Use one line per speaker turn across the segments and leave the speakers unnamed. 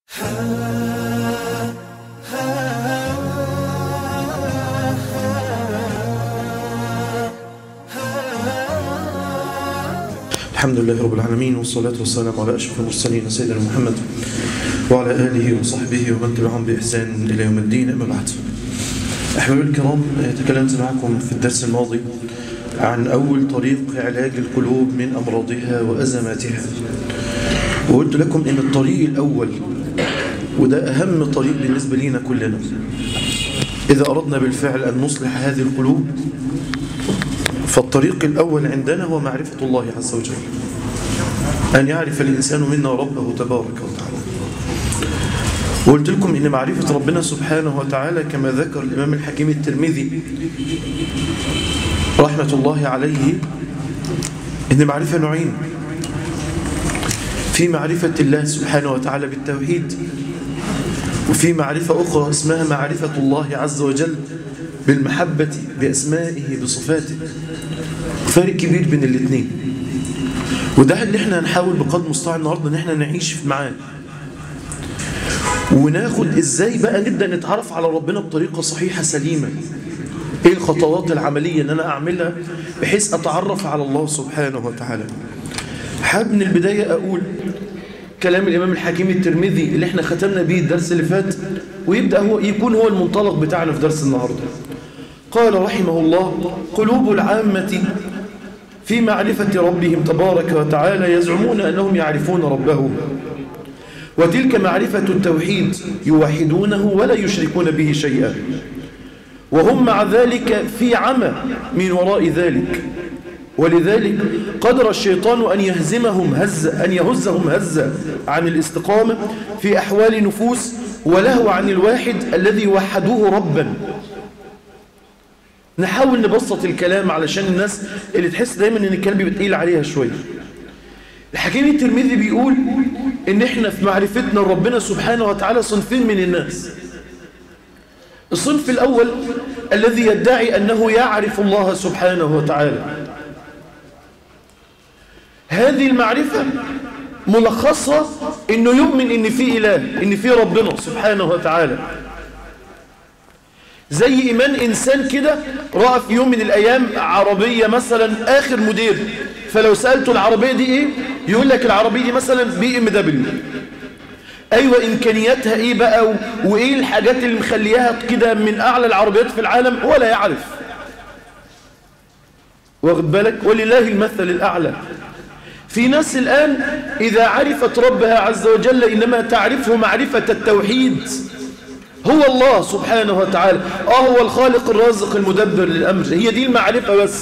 الحمد لله رب العالمين والصلاة والسلام على أشرف المرسلين سيدنا محمد وعلى آله وصحبه ومن تبعهم بإحسان إلى يوم الدين أما بعد أحبابي الكرام تكلمت معكم في الدرس الماضي عن أول طريق علاج القلوب من أمراضها وأزماتها وقلت لكم إن الطريق الأول وده أهم طريق بالنسبة لنا كلنا إذا أردنا بالفعل أن نصلح هذه القلوب فالطريق الأول عندنا هو معرفة الله عز وجل أن يعرف الإنسان منا ربه تبارك وتعالى وقلت لكم إن معرفة ربنا سبحانه وتعالى كما ذكر الإمام الحكيم الترمذي رحمة الله عليه إن معرفة نوعين في معرفة الله سبحانه وتعالى بالتوحيد وفي معرفة أخرى اسمها معرفة الله عز وجل بالمحبة بأسمائه بصفاته فرق كبير بين الاثنين وده اللي احنا هنحاول بقدر مستطاع النهارده ان احنا نعيش معاه وناخد ازاي بقى نبدا نتعرف على ربنا بطريقه صحيحه سليمه ايه الخطوات العمليه ان انا اعملها بحيث اتعرف على الله سبحانه وتعالى حابب من البدايه اقول كلام الامام الحكيم الترمذي اللي احنا ختمنا بيه الدرس اللي فات ويبدا هو يكون هو المنطلق بتاعنا في درس النهارده قال رحمه الله قلوب العامة في معرفة ربهم تبارك وتعالى يزعمون أنهم يعرفون ربهم وتلك معرفة التوحيد يوحدونه ولا يشركون به شيئا وهم مع ذلك في عمى من وراء ذلك ولذلك قدر الشيطان أن يهزمهم هز أن يهزهم هزة عن الاستقامة في أحوال نفوس وله عن الواحد الذي وحدوه ربا نحاول نبسط الكلام علشان الناس اللي تحس دايما ان الكلام بيبقى تقيل عليها شويه الحكيم الترمذي بيقول ان احنا في معرفتنا لربنا سبحانه وتعالى صنفين من الناس الصنف الاول الذي يدعي انه يعرف الله سبحانه وتعالى هذه المعرفه ملخصها انه يؤمن ان في اله ان في ربنا سبحانه وتعالى زي إيمان إنسان كده رأى في يوم من الأيام عربية مثلا آخر موديل فلو سألته العربية دي إيه يقول لك العربية دي مثلا بي ام دبليو أيوة إمكانياتها إيه بقى وإيه الحاجات اللي مخليها كده من أعلى العربيات في العالم ولا يعرف واخد بالك ولله المثل الأعلى في ناس الآن إذا عرفت ربها عز وجل إنما تعرفه معرفة التوحيد هو الله سبحانه وتعالى اه هو الخالق الرازق المدبر للأمر هي دي المعرفة بس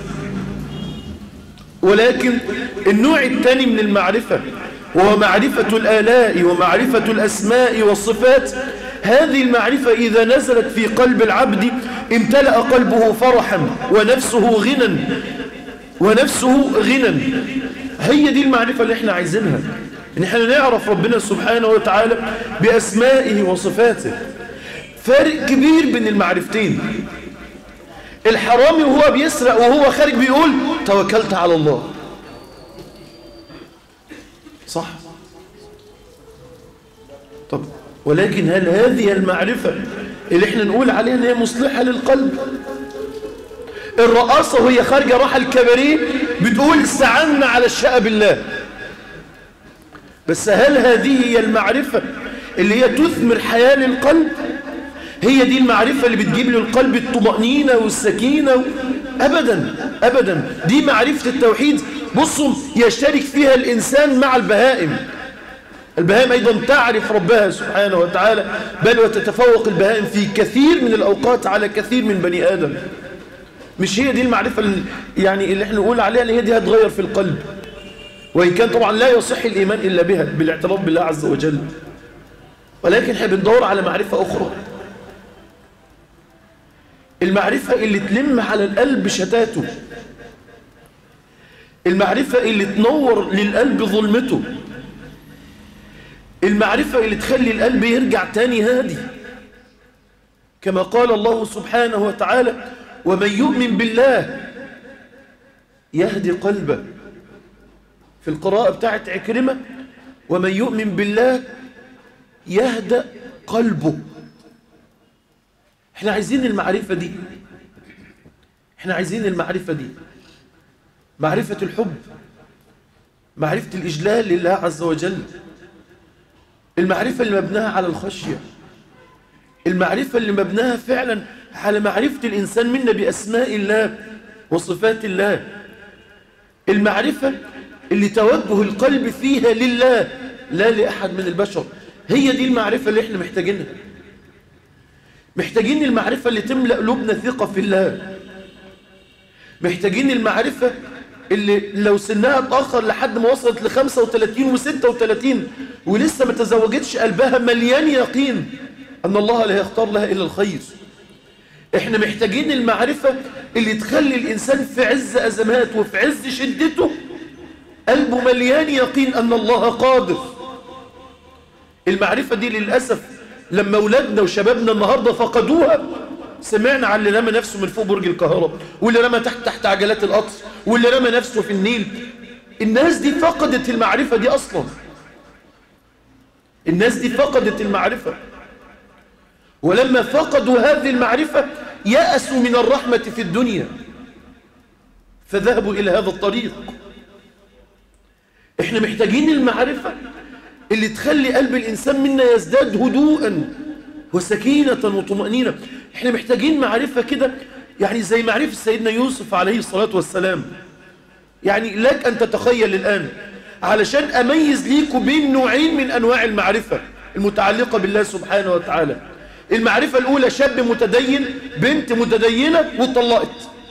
ولكن النوع الثاني من المعرفة وهو معرفة الآلاء ومعرفة الأسماء والصفات هذه المعرفة إذا نزلت في قلب العبد امتلأ قلبه فرحا ونفسه غنى ونفسه غنى هي دي المعرفة اللي احنا عايزينها ان احنا نعرف ربنا سبحانه وتعالى بأسمائه وصفاته فارق كبير بين المعرفتين الحرامي وهو بيسرق وهو خارج بيقول توكلت على الله صح طب ولكن هل هذه المعرفة اللي احنا نقول عليها ان هي مصلحة للقلب الرقاصة وهي خارجة راح الكباريه بتقول استعنا على الشقة بالله بس هل هذه هي المعرفة اللي هي تثمر حياة للقلب هي دي المعرفة اللي بتجيب للقلب الطمأنينة والسكينة و... أبدا أبدا دي معرفة التوحيد بصوا يشترك فيها الإنسان مع البهائم البهائم أيضا تعرف ربها سبحانه وتعالى بل وتتفوق البهائم في كثير من الأوقات على كثير من بني آدم مش هي دي المعرفة اللي يعني اللي احنا نقول عليها اللي هي دي هتغير في القلب وإن كان طبعا لا يصح الإيمان إلا بها بالاعتراف بالله عز وجل ولكن احنا بندور على معرفة أخرى المعرفة اللي تلم على القلب شتاته المعرفة اللي تنور للقلب ظلمته المعرفة اللي تخلي القلب يرجع تاني هادي كما قال الله سبحانه وتعالى ومن يؤمن بالله يهدي قلبه في القراءة بتاعت عكرمة ومن يؤمن بالله يهدأ قلبه احنا عايزين المعرفة دي احنا عايزين المعرفة دي معرفة الحب معرفة الإجلال لله عز وجل المعرفة اللي مبناها على الخشية المعرفة اللي مبناها فعلا على معرفة الإنسان منا بأسماء الله وصفات الله المعرفة اللي توجه القلب فيها لله لا لأحد من البشر هي دي المعرفة اللي احنا محتاجينها محتاجين المعرفة اللي تملأ قلوبنا ثقة في الله محتاجين المعرفة اللي لو سنها اتأخر لحد ما وصلت ل 35 و36 ولسه ما تزوجتش قلبها مليان يقين أن الله لا يختار لها إلا الخير احنا محتاجين المعرفة اللي تخلي الإنسان في عز أزمات وفي عز شدته قلبه مليان يقين أن الله قادر المعرفة دي للأسف لما أولادنا وشبابنا النهاردة فقدوها سمعنا عن اللي رمى نفسه من فوق برج القاهرة واللي رمى تحت تحت عجلات القطر واللي رمى نفسه في النيل الناس دي فقدت المعرفة دي أصلا الناس دي فقدت المعرفة ولما فقدوا هذه المعرفة يأسوا من الرحمة في الدنيا فذهبوا إلى هذا الطريق احنا محتاجين المعرفة اللي تخلي قلب الإنسان منا يزداد هدوءا وسكينة وطمأنينة احنا محتاجين معرفة كده يعني زي معرفة سيدنا يوسف عليه الصلاة والسلام يعني لك أن تتخيل الآن علشان أميز ليكم بين نوعين من أنواع المعرفة المتعلقة بالله سبحانه وتعالى المعرفة الأولى شاب متدين بنت متدينة وطلقت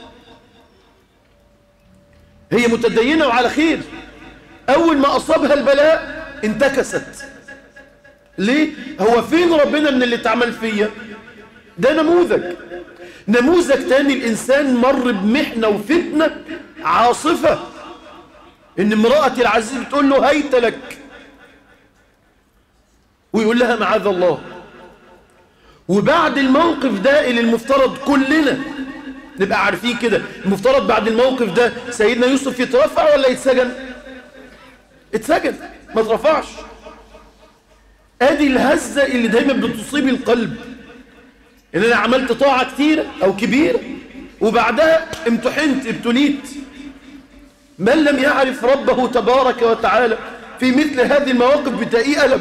هي متدينة وعلى خير أول ما أصابها البلاء انتكست ليه؟ هو فين ربنا من اللي اتعمل فيا ده نموذج نموذج تاني الإنسان مر بمحنة وفتنة عاصفة إن امرأة العزيز بتقول له هيت لك ويقول لها معاذ الله وبعد الموقف ده اللي المفترض كلنا نبقى عارفين كده المفترض بعد الموقف ده سيدنا يوسف يترفع ولا يتسجن اتسجن ما اترفعش ادي الهزة اللي دايما بتصيب القلب ان انا عملت طاعة كتيرة او كبيرة وبعدها امتحنت ابتليت من لم يعرف ربه تبارك وتعالى في مثل هذه المواقف بتلاقيه ألم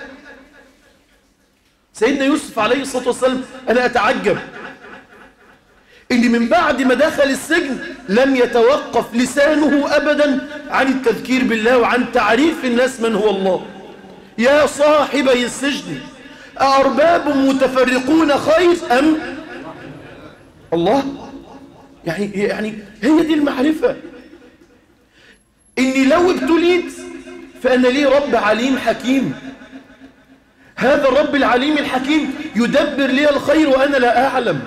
سيدنا يوسف عليه الصلاة والسلام أنا أتعجب إن من بعد ما دخل السجن لم يتوقف لسانه أبدا عن التذكير بالله وعن تعريف الناس من هو الله يا صاحبي السجن أأرباب متفرقون خير أم الله يعني, يعني هي دي المعرفة إني لو ابتليت فأنا لي رب عليم حكيم هذا الرب العليم الحكيم يدبر لي الخير وأنا لا أعلم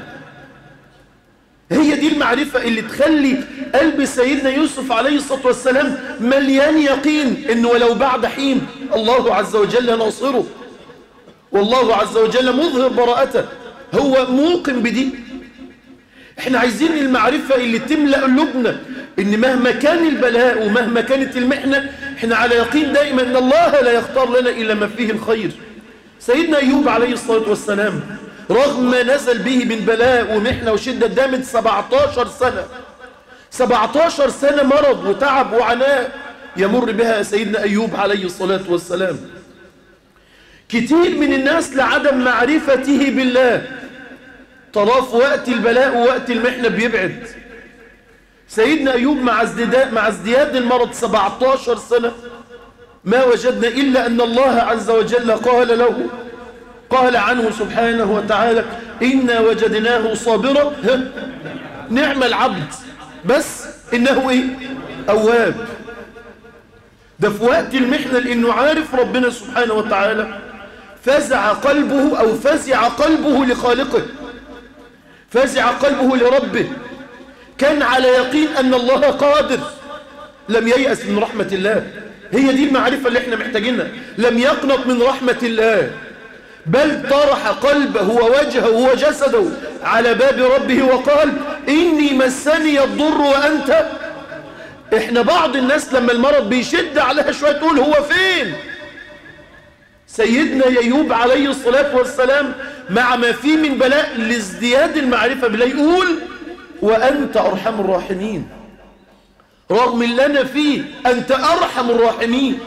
هي دي المعرفة اللي تخلي قلب سيدنا يوسف عليه الصلاة والسلام مليان يقين إنه ولو بعد حين الله عز وجل ناصره والله عز وجل مظهر براءته هو موقن بدي احنا عايزين المعرفة اللي تملأ قلوبنا ان مهما كان البلاء ومهما كانت المحنة احنا على يقين دائما ان الله لا يختار لنا إلا ما فيه الخير سيدنا أيوب عليه الصلاة والسلام رغم ما نزل به من بلاء ومحنة وشدة دامت 17 سنة 17 سنة مرض وتعب وعناء يمر بها سيدنا أيوب عليه الصلاة والسلام كتير من الناس لعدم معرفته بالله طراف وقت البلاء ووقت المحنة بيبعد سيدنا أيوب مع ازدياد, مع ازدياد المرض 17 سنة ما وجدنا إلا أن الله عز وجل قال له قال عنه سبحانه وتعالى إنا وجدناه صابرا نعم العبد بس إنه إيه أواب ده في وقت المحنة لأنه عارف ربنا سبحانه وتعالى فزع قلبه أو فزع قلبه لخالقه فزع قلبه لربه كان على يقين أن الله قادر لم ييأس من رحمة الله هي دي المعرفة اللي احنا محتاجينها لم يقنط من رحمة الله بل طرح قلبه ووجهه وجسده على باب ربه وقال إني مسني الضر وأنت احنا بعض الناس لما المرض بيشد عليها شوية تقول هو فين سيدنا أيوب عليه الصلاة والسلام مع ما فيه من بلاء لازدياد المعرفة بالله يقول وأنت أرحم الراحمين رغم اللي أنا فيه أنت أرحم الراحمين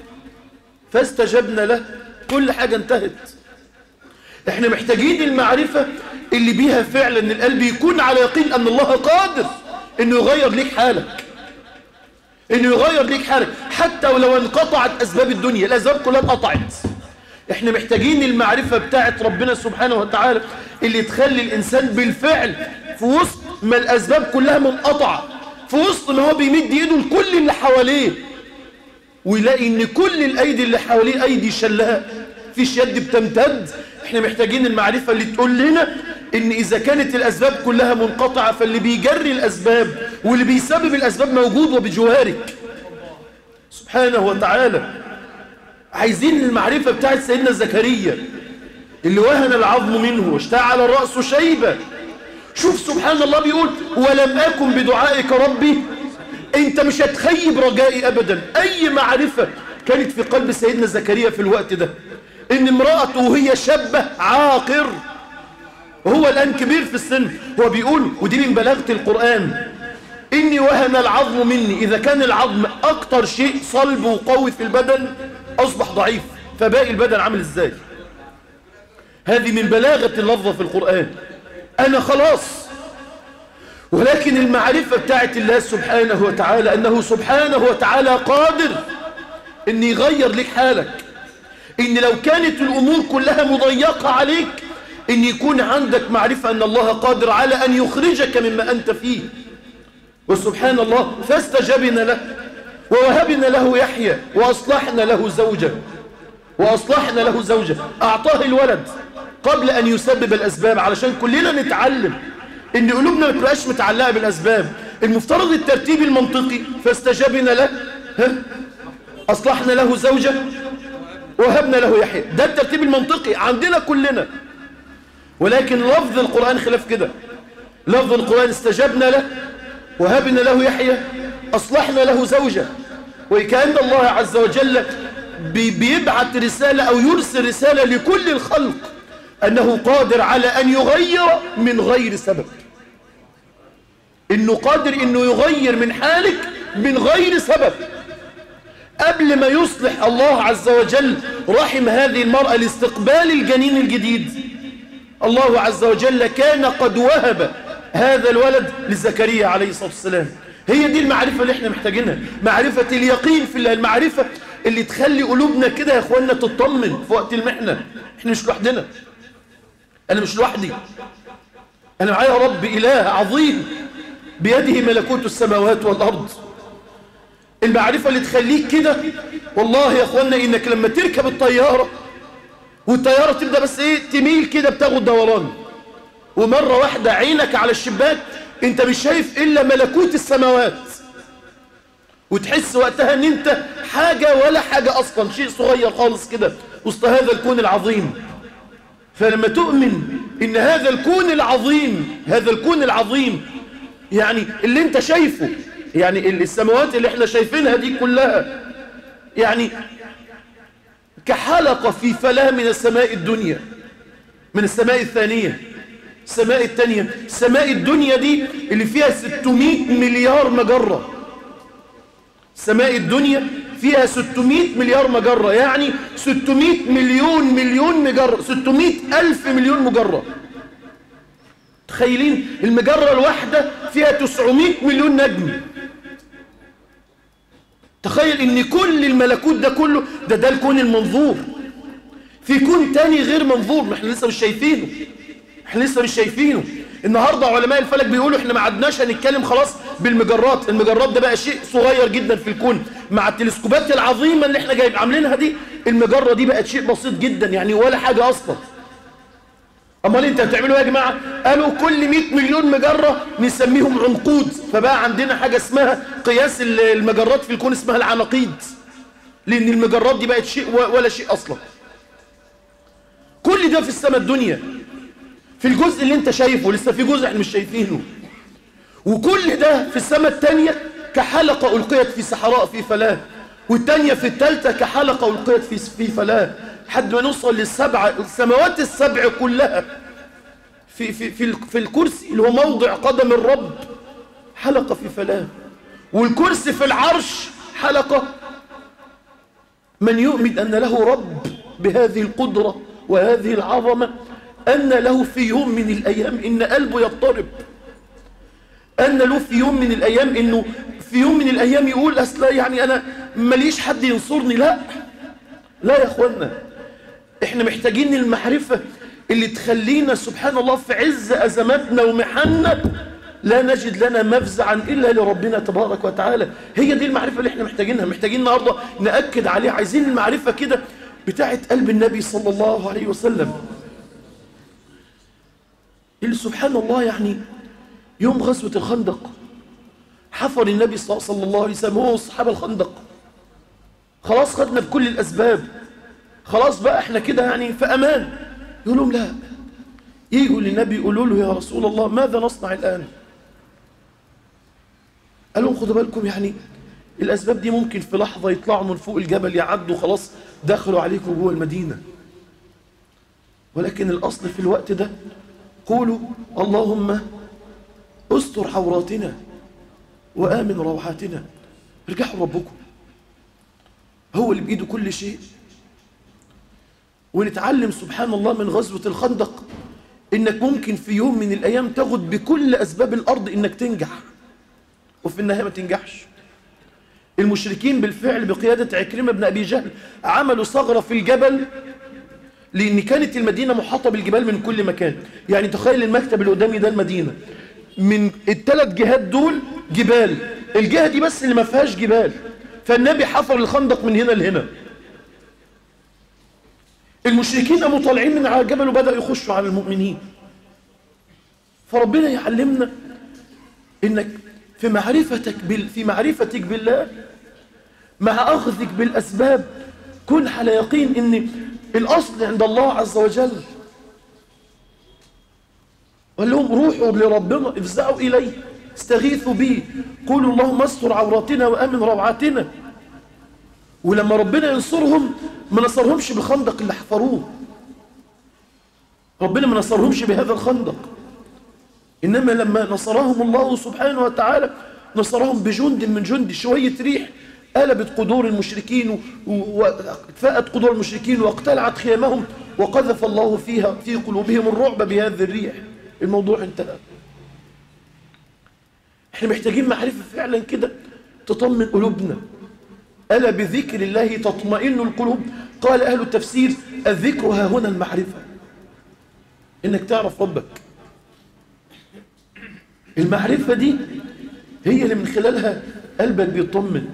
فاستجبنا له كل حاجة انتهت احنا محتاجين المعرفة اللي بيها فعلا ان القلب يكون على يقين ان الله قادر انه يغير ليك حالك انه يغير ليك حالك حتى ولو انقطعت اسباب الدنيا الاسباب كلها انقطعت احنا محتاجين المعرفة بتاعت ربنا سبحانه وتعالى اللي تخلي الانسان بالفعل في وسط ما الاسباب كلها منقطعة في وسط ما هو بيمد ايده لكل اللي حواليه ويلاقي ان كل الايدي اللي حواليه ايدي شلاء فيش يد بتمتد احنا محتاجين المعرفة اللي تقول لنا ان اذا كانت الاسباب كلها منقطعة فاللي بيجري الاسباب واللي بيسبب الاسباب موجود وبجوارك سبحانه وتعالى عايزين المعرفة بتاعت سيدنا زكريا اللي وهن العظم منه واشتعل الرأس شيبة شوف سبحان الله بيقول ولم أكن بدعائك ربي انت مش هتخيب رجائي ابدا اي معرفة كانت في قلب سيدنا زكريا في الوقت ده ان امرأته وهي شابة عاقر وهو الآن كبير في السن هو بيقول ودي من بلاغة القرآن إني وهن العظم مني إذا كان العظم أكتر شيء صلب وقوي في البدن أصبح ضعيف فباقي البدن عامل إزاي هذه من بلاغة اللفظة في القرآن أنا خلاص ولكن المعرفة بتاعت الله سبحانه وتعالى أنه سبحانه وتعالى قادر أن يغير لك حالك إن لو كانت الأمور كلها مضيقة عليك إن يكون عندك معرفة أن الله قادر على أن يخرجك مما أنت فيه وسبحان الله فاستجبنا له ووهبنا له يحيى وأصلحنا له زوجة وأصلحنا له زوجة أعطاه الولد قبل أن يسبب الأسباب علشان كلنا نتعلم إن قلوبنا ما تبقاش متعلقة بالأسباب المفترض الترتيب المنطقي فاستجبنا له ها؟ أصلحنا له زوجة وهبنا له يحيى ده الترتيب المنطقي عندنا كلنا ولكن لفظ القرآن خلاف كده لفظ القرآن استجبنا له وهبنا له يحيى أصلحنا له زوجة وكأن الله عز وجل بيبعث رسالة أو يرسل رسالة لكل الخلق أنه قادر على أن يغير من غير سبب إنه قادر إنه يغير من حالك من غير سبب قبل ما يصلح الله عز وجل رحم هذه المرأة لاستقبال الجنين الجديد الله عز وجل كان قد وهب هذا الولد لزكريا عليه الصلاة والسلام هي دي المعرفة اللي احنا محتاجينها معرفة اليقين في الله المعرفة اللي تخلي قلوبنا كده يا اخوانا تطمن في وقت المحنة احنا مش لوحدنا انا مش لوحدي انا معايا رب اله عظيم بيده ملكوت السماوات والارض المعرفة اللي تخليك كده والله يا اخوانا انك لما تركب الطيارة والطيارة تبدأ بس ايه تميل كده بتاخد دوران ومرة واحدة عينك على الشباك انت مش شايف الا ملكوت السماوات وتحس وقتها ان انت حاجة ولا حاجة اصلا شيء صغير خالص كده وسط هذا الكون العظيم فلما تؤمن ان هذا الكون العظيم هذا الكون العظيم يعني اللي انت شايفه يعني السماوات اللي احنا شايفينها دي كلها يعني كحلقة في فلاة من السماء الدنيا من السماء الثانية السماء الثانية السماء الدنيا دي اللي فيها 600 مليار مجرة السماء الدنيا فيها 600 مليار مجرة يعني 600 مليون مليون مجرة 600 ألف مليون مجرة تخيلين المجرة الواحدة فيها 900 مليون نجم تخيل ان كل الملكوت ده كله ده ده الكون المنظور في كون تاني غير منظور ما احنا لسه مش شايفينه احنا لسه مش شايفينه النهاردة علماء الفلك بيقولوا احنا ما عدناش هنتكلم خلاص بالمجرات المجرات ده بقى شيء صغير جدا في الكون مع التلسكوبات العظيمة اللي احنا جايب عاملينها دي المجرة دي بقت شيء بسيط جدا يعني ولا حاجة اصلا امال انت هتعملوا ايه يا جماعة قالوا كل 100 مليون مجرة نسميهم عنقود فبقى عندنا حاجة اسمها قياس المجرات في الكون اسمها العناقيد لان المجرات دي بقت شيء ولا شيء اصلا كل ده في السماء الدنيا في الجزء اللي انت شايفه لسه في جزء احنا مش شايفينه وكل ده في السماء التانية كحلقة ألقيت في صحراء في فلاة والتانية في التالتة كحلقة ألقيت في في فلاة حد ما نوصل للسبعة السماوات السبع كلها في, في, في, في الكرسي اللي هو موضع قدم الرب حلقة في فلاه والكرسي في العرش حلقة من يؤمن أن له رب بهذه القدرة وهذه العظمة أن له في يوم من الأيام إن قلبه يضطرب أن له في يوم من الأيام إنه في يوم من الأيام يقول أصلا يعني أنا ماليش حد ينصرني لا لا يا أخوانا إحنا محتاجين المعرفة اللي تخلينا سبحان الله في عز أزماتنا ومحنة لا نجد لنا مفزعا إلا لربنا تبارك وتعالى هي دي المعرفة اللي احنا محتاجينها محتاجين النهاردة نأكد عليها عايزين المعرفة كده بتاعت قلب النبي صلى الله عليه وسلم اللي سبحان الله يعني يوم غزوة الخندق حفر النبي صلى الله عليه وسلم هو والصحابة الخندق خلاص خدنا بكل الأسباب خلاص بقى احنا كده يعني في أمان يقول لهم لا يجوا للنبي يقولوا له يا رسول الله ماذا نصنع الآن قال لهم خدوا بالكم يعني الأسباب دي ممكن في لحظة يطلعوا من فوق الجبل يعدوا خلاص دخلوا عليكم جوه المدينة ولكن الأصل في الوقت ده قولوا اللهم استر عوراتنا وآمن روحاتنا ارجعوا ربكم هو اللي بإيده كل شيء ونتعلم سبحان الله من غزوة الخندق إنك ممكن في يوم من الأيام تاخد بكل أسباب الأرض إنك تنجح وفي النهاية ما تنجحش المشركين بالفعل بقيادة عكرمة بن أبي جهل عملوا ثغرة في الجبل لأن كانت المدينة محاطة بالجبال من كل مكان يعني تخيل المكتب اللي قدامي ده المدينة من الثلاث جهات دول جبال الجهة دي بس اللي ما فيهاش جبال فالنبي حفر الخندق من هنا لهنا المشركين قاموا طالعين من على الجبل وبدأوا يخشوا على المؤمنين فربنا يعلمنا انك في معرفتك بال... في معرفتك بالله مع اخذك بالاسباب كن على يقين ان الاصل عند الله عز وجل قال لهم روحوا لربنا افزعوا اليه استغيثوا به قولوا اللهم استر عوراتنا وامن روعاتنا ولما ربنا ينصرهم ما نصرهمش بالخندق اللي حفروه ربنا ما نصرهمش بهذا الخندق إنما لما نصرهم الله سبحانه وتعالى نصرهم بجند من جند شوية ريح قلبت قدور المشركين وفاءت قدور المشركين واقتلعت خيامهم وقذف الله فيها في قلوبهم الرعب بهذه الريح الموضوع انتهى احنا محتاجين معرفة فعلا كده تطمن قلوبنا ألا بذكر الله تطمئن القلوب قال أهل التفسير الذكر ها هنا المعرفة إنك تعرف ربك المعرفة دي هي اللي من خلالها قلبك بيطمن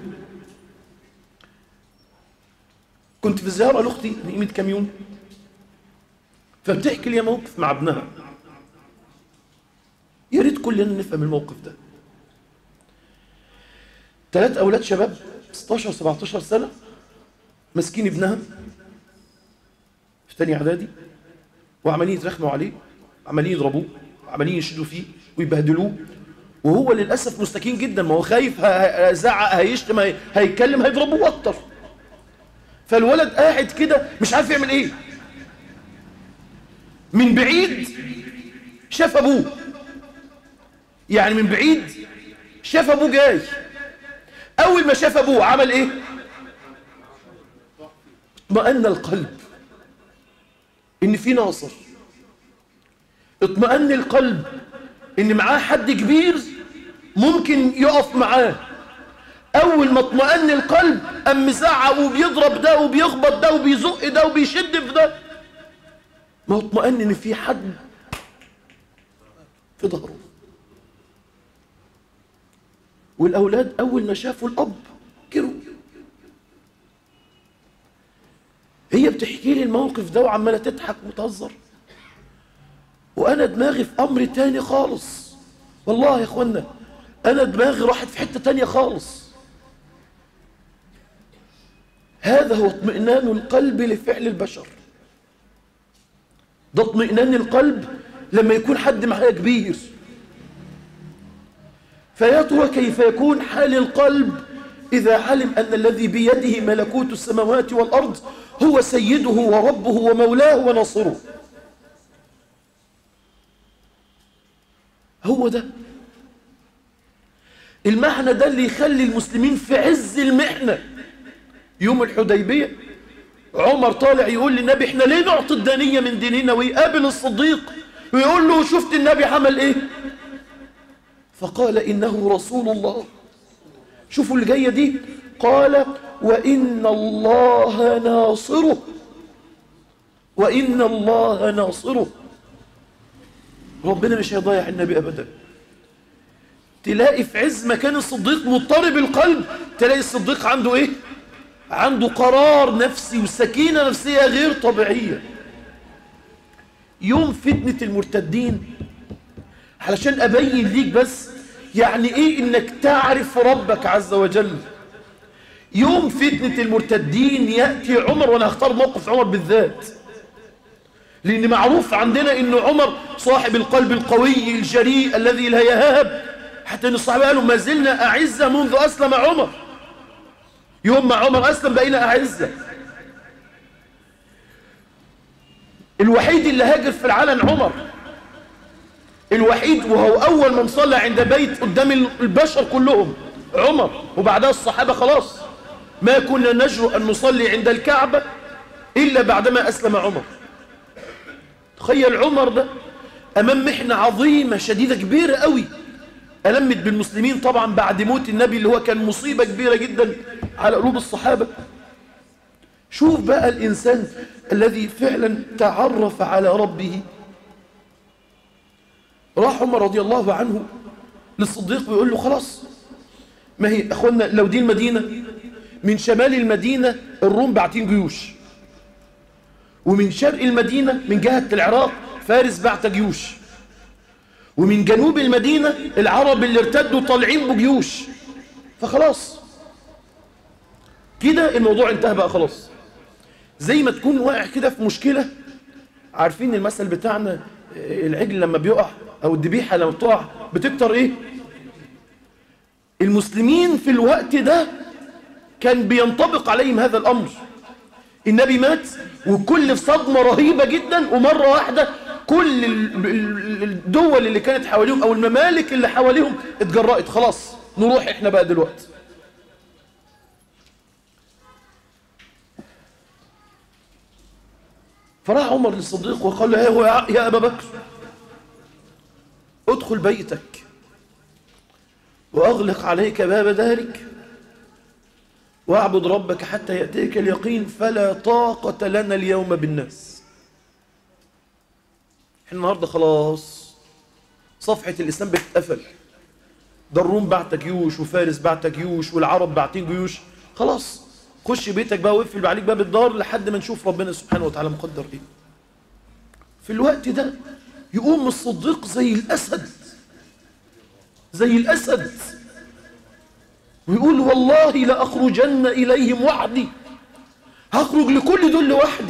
كنت في زيارة لأختي من قيمة كام يوم فبتحكي لي موقف مع ابنها يا ريت كلنا نفهم الموقف ده ثلاث أولاد شباب 16 17 سنة ماسكين ابنها في تاني إعدادي وعمالين يترخموا عليه عمالين يضربوه عمالين يشدوا فيه ويبهدلوه وهو للأسف مستكين جدا ما هو خايف هيزعق هيشتم هيتكلم هيضربوه أكتر فالولد قاعد كده مش عارف يعمل ايه من بعيد شاف ابوه يعني من بعيد شاف ابوه جاي اول ما شاف ابوه عمل ايه اطمأن القلب ان في ناصر اطمأن القلب ان معاه حد كبير ممكن يقف معاه اول ما اطمأن القلب قام مزعق وبيضرب ده وبيخبط ده وبيزق ده وبيشد في ده ما هو اطمأن ان في حد في ظهره والاولاد اول ما شافوا الاب جروا هي بتحكي لي الموقف ده وعماله تضحك وتهزر وانا دماغي في امر تاني خالص والله يا اخوانا انا دماغي راحت في حته تانيه خالص هذا هو اطمئنان القلب لفعل البشر ده اطمئنان القلب لما يكون حد معايا كبير فيا ترى كيف يكون حال القلب إذا علم أن الذي بيده ملكوت السماوات والأرض هو سيده وربه ومولاه وناصره هو ده المعنى ده اللي يخلي المسلمين في عز المحنة يوم الحديبية عمر طالع يقول للنبي احنا ليه نعطي الدانية من ديننا ويقابل الصديق ويقول له شفت النبي عمل ايه فقال إنه رسول الله شوفوا اللي جاية دي قال وإن الله ناصره وإن الله ناصره ربنا مش هيضيع النبي أبدا تلاقي في عز مكان الصديق مضطرب القلب تلاقي الصديق عنده ايه عنده قرار نفسي وسكينة نفسية غير طبيعية يوم فتنة المرتدين علشان أبين ليك بس يعني إيه إنك تعرف ربك عز وجل يوم فتنة المرتدين يأتي عمر وأنا هختار موقف عمر بالذات لأن معروف عندنا إن عمر صاحب القلب القوي الجريء الذي لا يهاب حتى إن الصحابة قالوا ما زلنا أعزة منذ أسلم عمر يوم ما عمر أسلم بقينا أعزة الوحيد اللي هاجر في العلن عمر الوحيد وهو أول من صلى عند بيت قدام البشر كلهم عمر وبعدها الصحابة خلاص ما كنا نجرؤ أن نصلي عند الكعبة إلا بعدما أسلم عمر تخيل عمر ده أمام محنة عظيمة شديدة كبيرة قوي ألمت بالمسلمين طبعا بعد موت النبي اللي هو كان مصيبة كبيرة جدا على قلوب الصحابة شوف بقى الإنسان الذي فعلا تعرف على ربه راح عمر رضي الله عنه للصديق ويقول له خلاص ما هي أخوانا لو دي المدينة من شمال المدينة الروم باعتين جيوش ومن شرق المدينة من جهة العراق فارس بعت جيوش ومن جنوب المدينة العرب اللي ارتدوا طالعين بجيوش فخلاص كده الموضوع انتهى بقى خلاص زي ما تكون واقع كده في مشكلة عارفين المثل بتاعنا العجل لما بيقع او الذبيحة لما بتقع بتكتر ايه المسلمين في الوقت ده كان بينطبق عليهم هذا الامر النبي مات وكل في صدمة رهيبة جدا ومرة واحدة كل الدول اللي كانت حواليهم او الممالك اللي حواليهم اتجرأت خلاص نروح احنا بقى دلوقتي فراح عمر للصديق وقال له يا, يا أبا بكر ادخل بيتك وأغلق عليك باب دارك واعبد ربك حتى يأتيك اليقين فلا طاقة لنا اليوم بالناس احنا النهاردة خلاص صفحة الإسلام بتتقفل ده الروم بعت جيوش وفارس بعت جيوش والعرب بعتين جيوش خلاص خش بيتك بقى واقفل عليك باب الدار لحد ما نشوف ربنا سبحانه وتعالى مقدر ايه في الوقت ده يقوم الصديق زي الأسد زي الأسد ويقول والله لأخرجن إليهم وحدي هخرج لكل دول لوحدي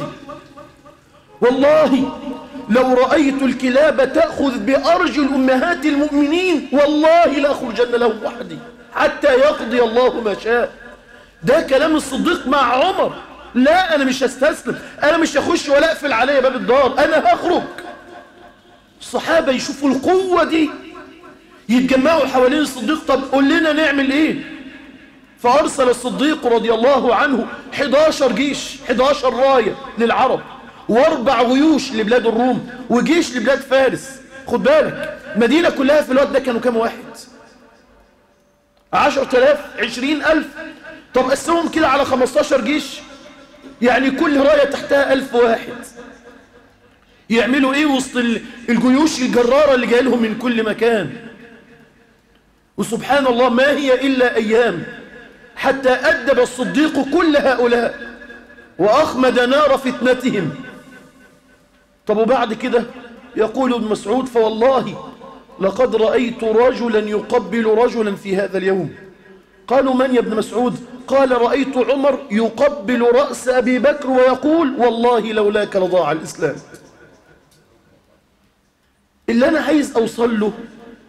والله لو رأيت الكلاب تأخذ بأرجل أمهات المؤمنين والله لأخرجن لهم وحدي حتى يقضي الله ما شاء ده كلام الصديق مع عمر لا أنا مش هستسلم أنا مش هخش ولا أقفل عليا باب الدار أنا هخرج الصحابة يشوفوا القوة دي يتجمعوا حوالين الصديق طب قول لنا نعمل ايه فأرسل الصديق رضي الله عنه 11 جيش 11 راية للعرب واربع جيوش لبلاد الروم وجيش لبلاد فارس خد بالك مدينة كلها في الوقت ده كانوا كام واحد عشر تلاف عشرين ألف طب قسمهم كده على 15 جيش يعني كل راية تحتها ألف واحد يعملوا ايه وسط الجيوش الجرارة اللي جاي لهم من كل مكان وسبحان الله ما هي إلا أيام حتى أدب الصديق كل هؤلاء وأخمد نار فتنتهم طب وبعد كده يقول ابن مسعود فوالله لقد رأيت رجلا يقبل رجلا في هذا اليوم قالوا من يا ابن مسعود قال رأيت عمر يقبل رأس أبي بكر ويقول والله لولاك لضاع الإسلام اللي أنا عايز أوصل له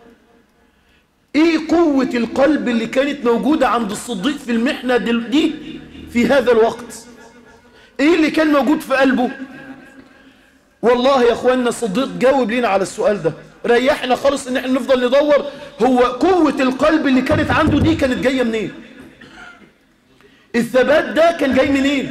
إيه قوة القلب اللي كانت موجودة عند الصديق في المحنة دي في هذا الوقت ايه اللي كان موجود في قلبه والله يا اخواننا الصديق جاوب لنا على السؤال ده ريحنا خالص ان احنا نفضل ندور هو قوة القلب اللي كانت عنده دي كانت جاية منين الثبات ده كان جاي منين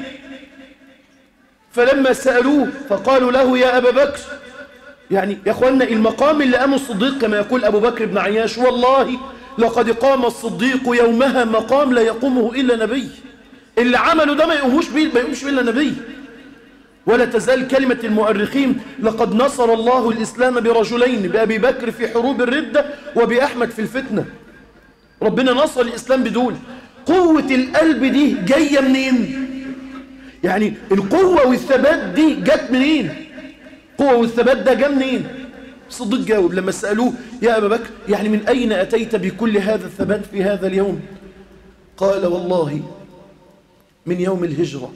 فلما سألوه فقالوا له يا أبا بكر يعني يا أخوانا المقام اللي قامه الصديق كما يقول أبو بكر بن عياش والله لقد قام الصديق يومها مقام لا يقومه إلا نبي اللي عمله ده ما يقوموش بيه ما يقومش بيه إلا نبي ولا تزال كلمة المؤرخين لقد نصر الله الإسلام برجلين بأبي بكر في حروب الردة وبأحمد في الفتنة ربنا نصر الإسلام بدول قوة القلب دي جاية منين يعني القوة والثبات دي جت منين قوة والثبات ده جا منين صديق جاوب لما سألوه يا أبا بكر يعني من أين أتيت بكل هذا الثبات في هذا اليوم قال والله من يوم الهجرة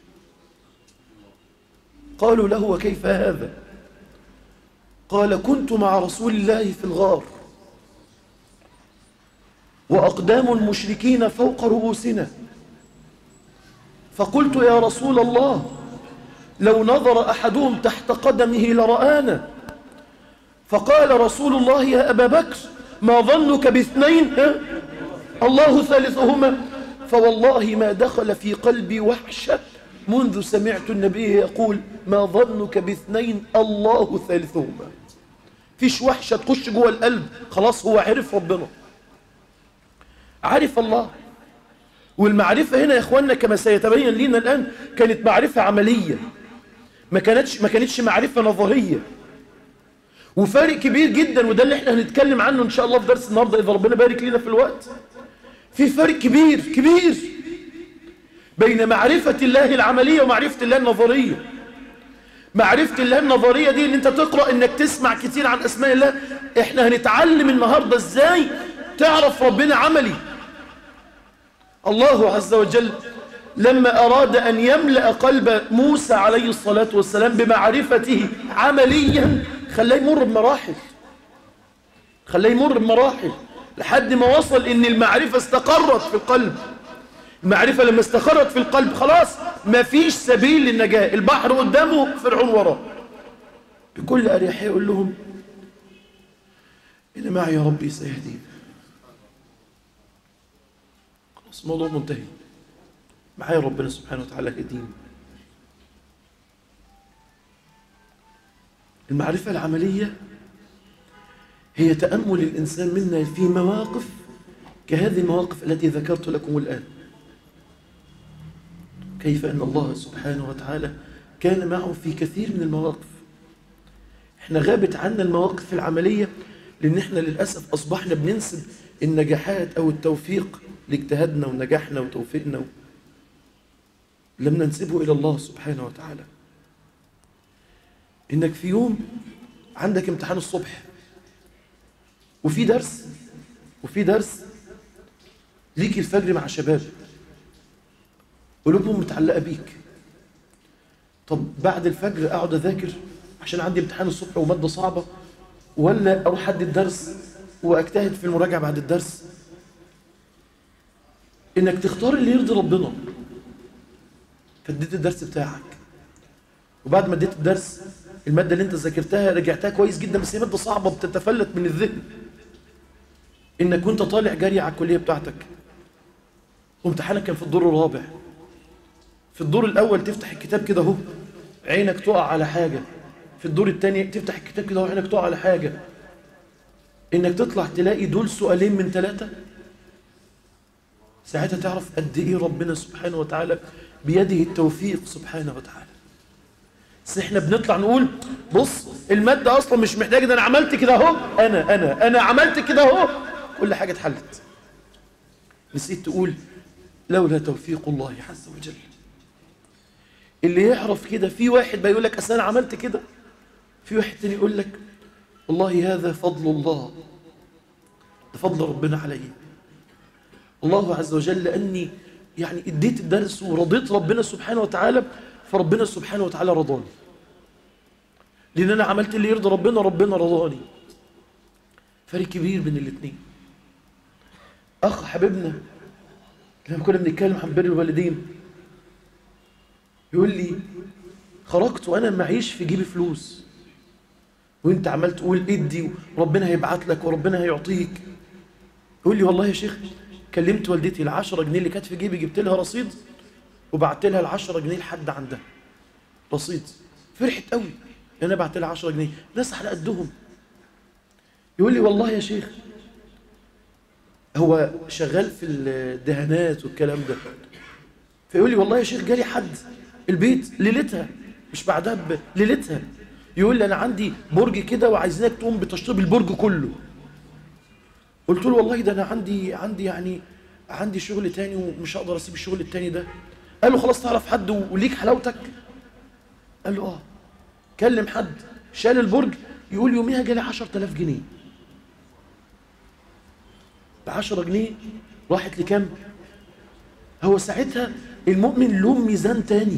قالوا له وكيف هذا قال كنت مع رسول الله في الغار وأقدام المشركين فوق رؤوسنا فقلت يا رسول الله لو نظر أحدهم تحت قدمه لرآنا فقال رسول الله يا أبا بكر ما ظنك باثنين ها؟ الله ثالثهما فوالله ما دخل في قلبي وحشة منذ سمعت النبي يقول ما ظنك باثنين الله ثالثهما فيش وحشة تخش جوه القلب خلاص هو عرف ربنا عرف الله والمعرفة هنا يا اخواننا كما سيتبين لنا الآن كانت معرفة عملية ما كانتش ما كانتش معرفة نظرية وفارق كبير جدا وده اللي احنا هنتكلم عنه ان شاء الله في درس النهارده اذا ربنا بارك لنا في الوقت في فرق كبير كبير بين معرفة الله العملية ومعرفة الله النظرية معرفة الله النظرية دي ان انت تقرأ انك تسمع كتير عن اسماء الله احنا هنتعلم النهاردة ازاي تعرف ربنا عملي الله عز وجل لما أراد أن يملأ قلب موسى عليه الصلاة والسلام بمعرفته عمليا خلاه يمر بمراحل خلاه يمر بمراحل لحد ما وصل ان المعرفة استقرت في القلب المعرفة لما استقرت في القلب خلاص ما فيش سبيل للنجاة البحر قدامه فرعون وراه بكل أريحية يقول لهم إن معي يا ربي سيهدين خلاص الموضوع منتهي معايا ربنا سبحانه وتعالى يهديني المعرفة العملية هي تأمل الإنسان منا في مواقف كهذه المواقف التي ذكرت لكم الآن كيف أن الله سبحانه وتعالى كان معه في كثير من المواقف احنا غابت عنا المواقف العملية لأن احنا للأسف أصبحنا بننسب النجاحات أو التوفيق لاجتهادنا ونجاحنا وتوفيقنا لم ننسبه إلى الله سبحانه وتعالى إنك في يوم عندك امتحان الصبح وفي درس وفي درس ليك الفجر مع شباب قلوبهم متعلقة بيك طب بعد الفجر أقعد أذاكر عشان عندي امتحان الصبح ومادة صعبة ولا أروح أدي الدرس وأجتهد في المراجعة بعد الدرس إنك تختار اللي يرضي ربنا فاديت الدرس بتاعك وبعد ما اديت الدرس المادة اللي انت ذاكرتها رجعتها كويس جدا بس هي مادة صعبة بتتفلت من الذهن انك وانت طالع جري على الكلية بتاعتك وامتحانك كان في الدور الرابع في الدور الاول تفتح الكتاب كده اهو عينك تقع على حاجة في الدور الثاني تفتح الكتاب كده وعينك تقع على حاجة انك تطلع تلاقي دول سؤالين من ثلاثة ساعتها تعرف قد ايه ربنا سبحانه وتعالى بيده التوفيق سبحانه وتعالى بس احنا بنطلع نقول بص المادة اصلا مش محتاجة ده انا عملت كده اهو انا انا انا عملت كده اهو كل حاجة اتحلت نسيت تقول لولا توفيق الله عز وجل اللي يعرف كده في واحد بيقول لك اصل انا عملت كده في واحد تاني يقول لك والله هذا فضل الله ده فضل ربنا علي الله عز وجل لاني يعني اديت الدرس ورضيت ربنا سبحانه وتعالى فربنا سبحانه وتعالى رضاني لان انا عملت اللي يرضي ربنا ربنا رضاني فرق كبير بين الاثنين اخ حبيبنا لما كنا بنتكلم عن بر الوالدين يقول لي خرجت وانا معيش في جيبي فلوس وانت عمال تقول ادي وربنا هيبعت لك وربنا هيعطيك يقول لي والله يا شيخ كلمت والدتي العشرة جنيه اللي كانت في جيبي جبت لها رصيد وبعت لها العشرة جنيه لحد عندها رصيد فرحت قوي انا بعت لها 10 جنيه ناس على قدهم يقول لي والله يا شيخ هو شغال في الدهانات والكلام ده فيقول لي والله يا شيخ جالي حد البيت ليلتها مش بعدها ب... ليلتها يقول لي انا عندي برج كده وعايزينك تقوم بتشطيب البرج كله قلت له والله ده انا عندي عندي يعني عندي شغل تاني ومش هقدر اسيب الشغل التاني ده قال له خلاص تعرف حد وليك حلاوتك قال له اه كلم حد شال البرج يقول يوميها جالي 10000 جنيه ب 10 جنيه راحت لكام هو ساعتها المؤمن له ميزان تاني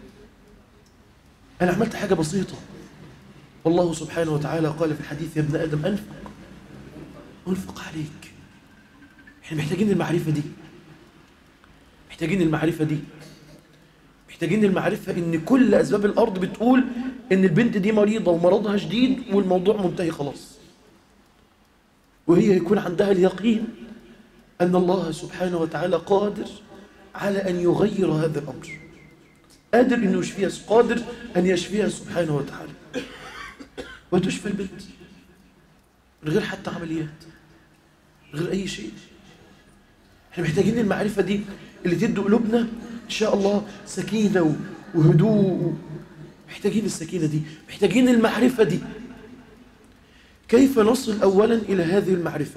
انا عملت حاجه بسيطه والله سبحانه وتعالى قال في الحديث يا ابن ادم انفق انفق عليك احنا محتاجين المعرفه دي محتاجين المعرفه دي محتاجين المعرفة ان كل اسباب الارض بتقول ان البنت دي مريضة ومرضها شديد والموضوع منتهي خلاص وهي يكون عندها اليقين ان الله سبحانه وتعالى قادر على ان يغير هذا الامر قادر انه يشفيها قادر ان يشفيها سبحانه وتعالى وتشفى البنت من غير حتى عمليات من غير اي شيء احنا محتاجين المعرفة دي اللي تدي قلوبنا إن شاء الله سكينة وهدوء محتاجين السكينة دي محتاجين المعرفة دي كيف نصل أولا إلى هذه المعرفة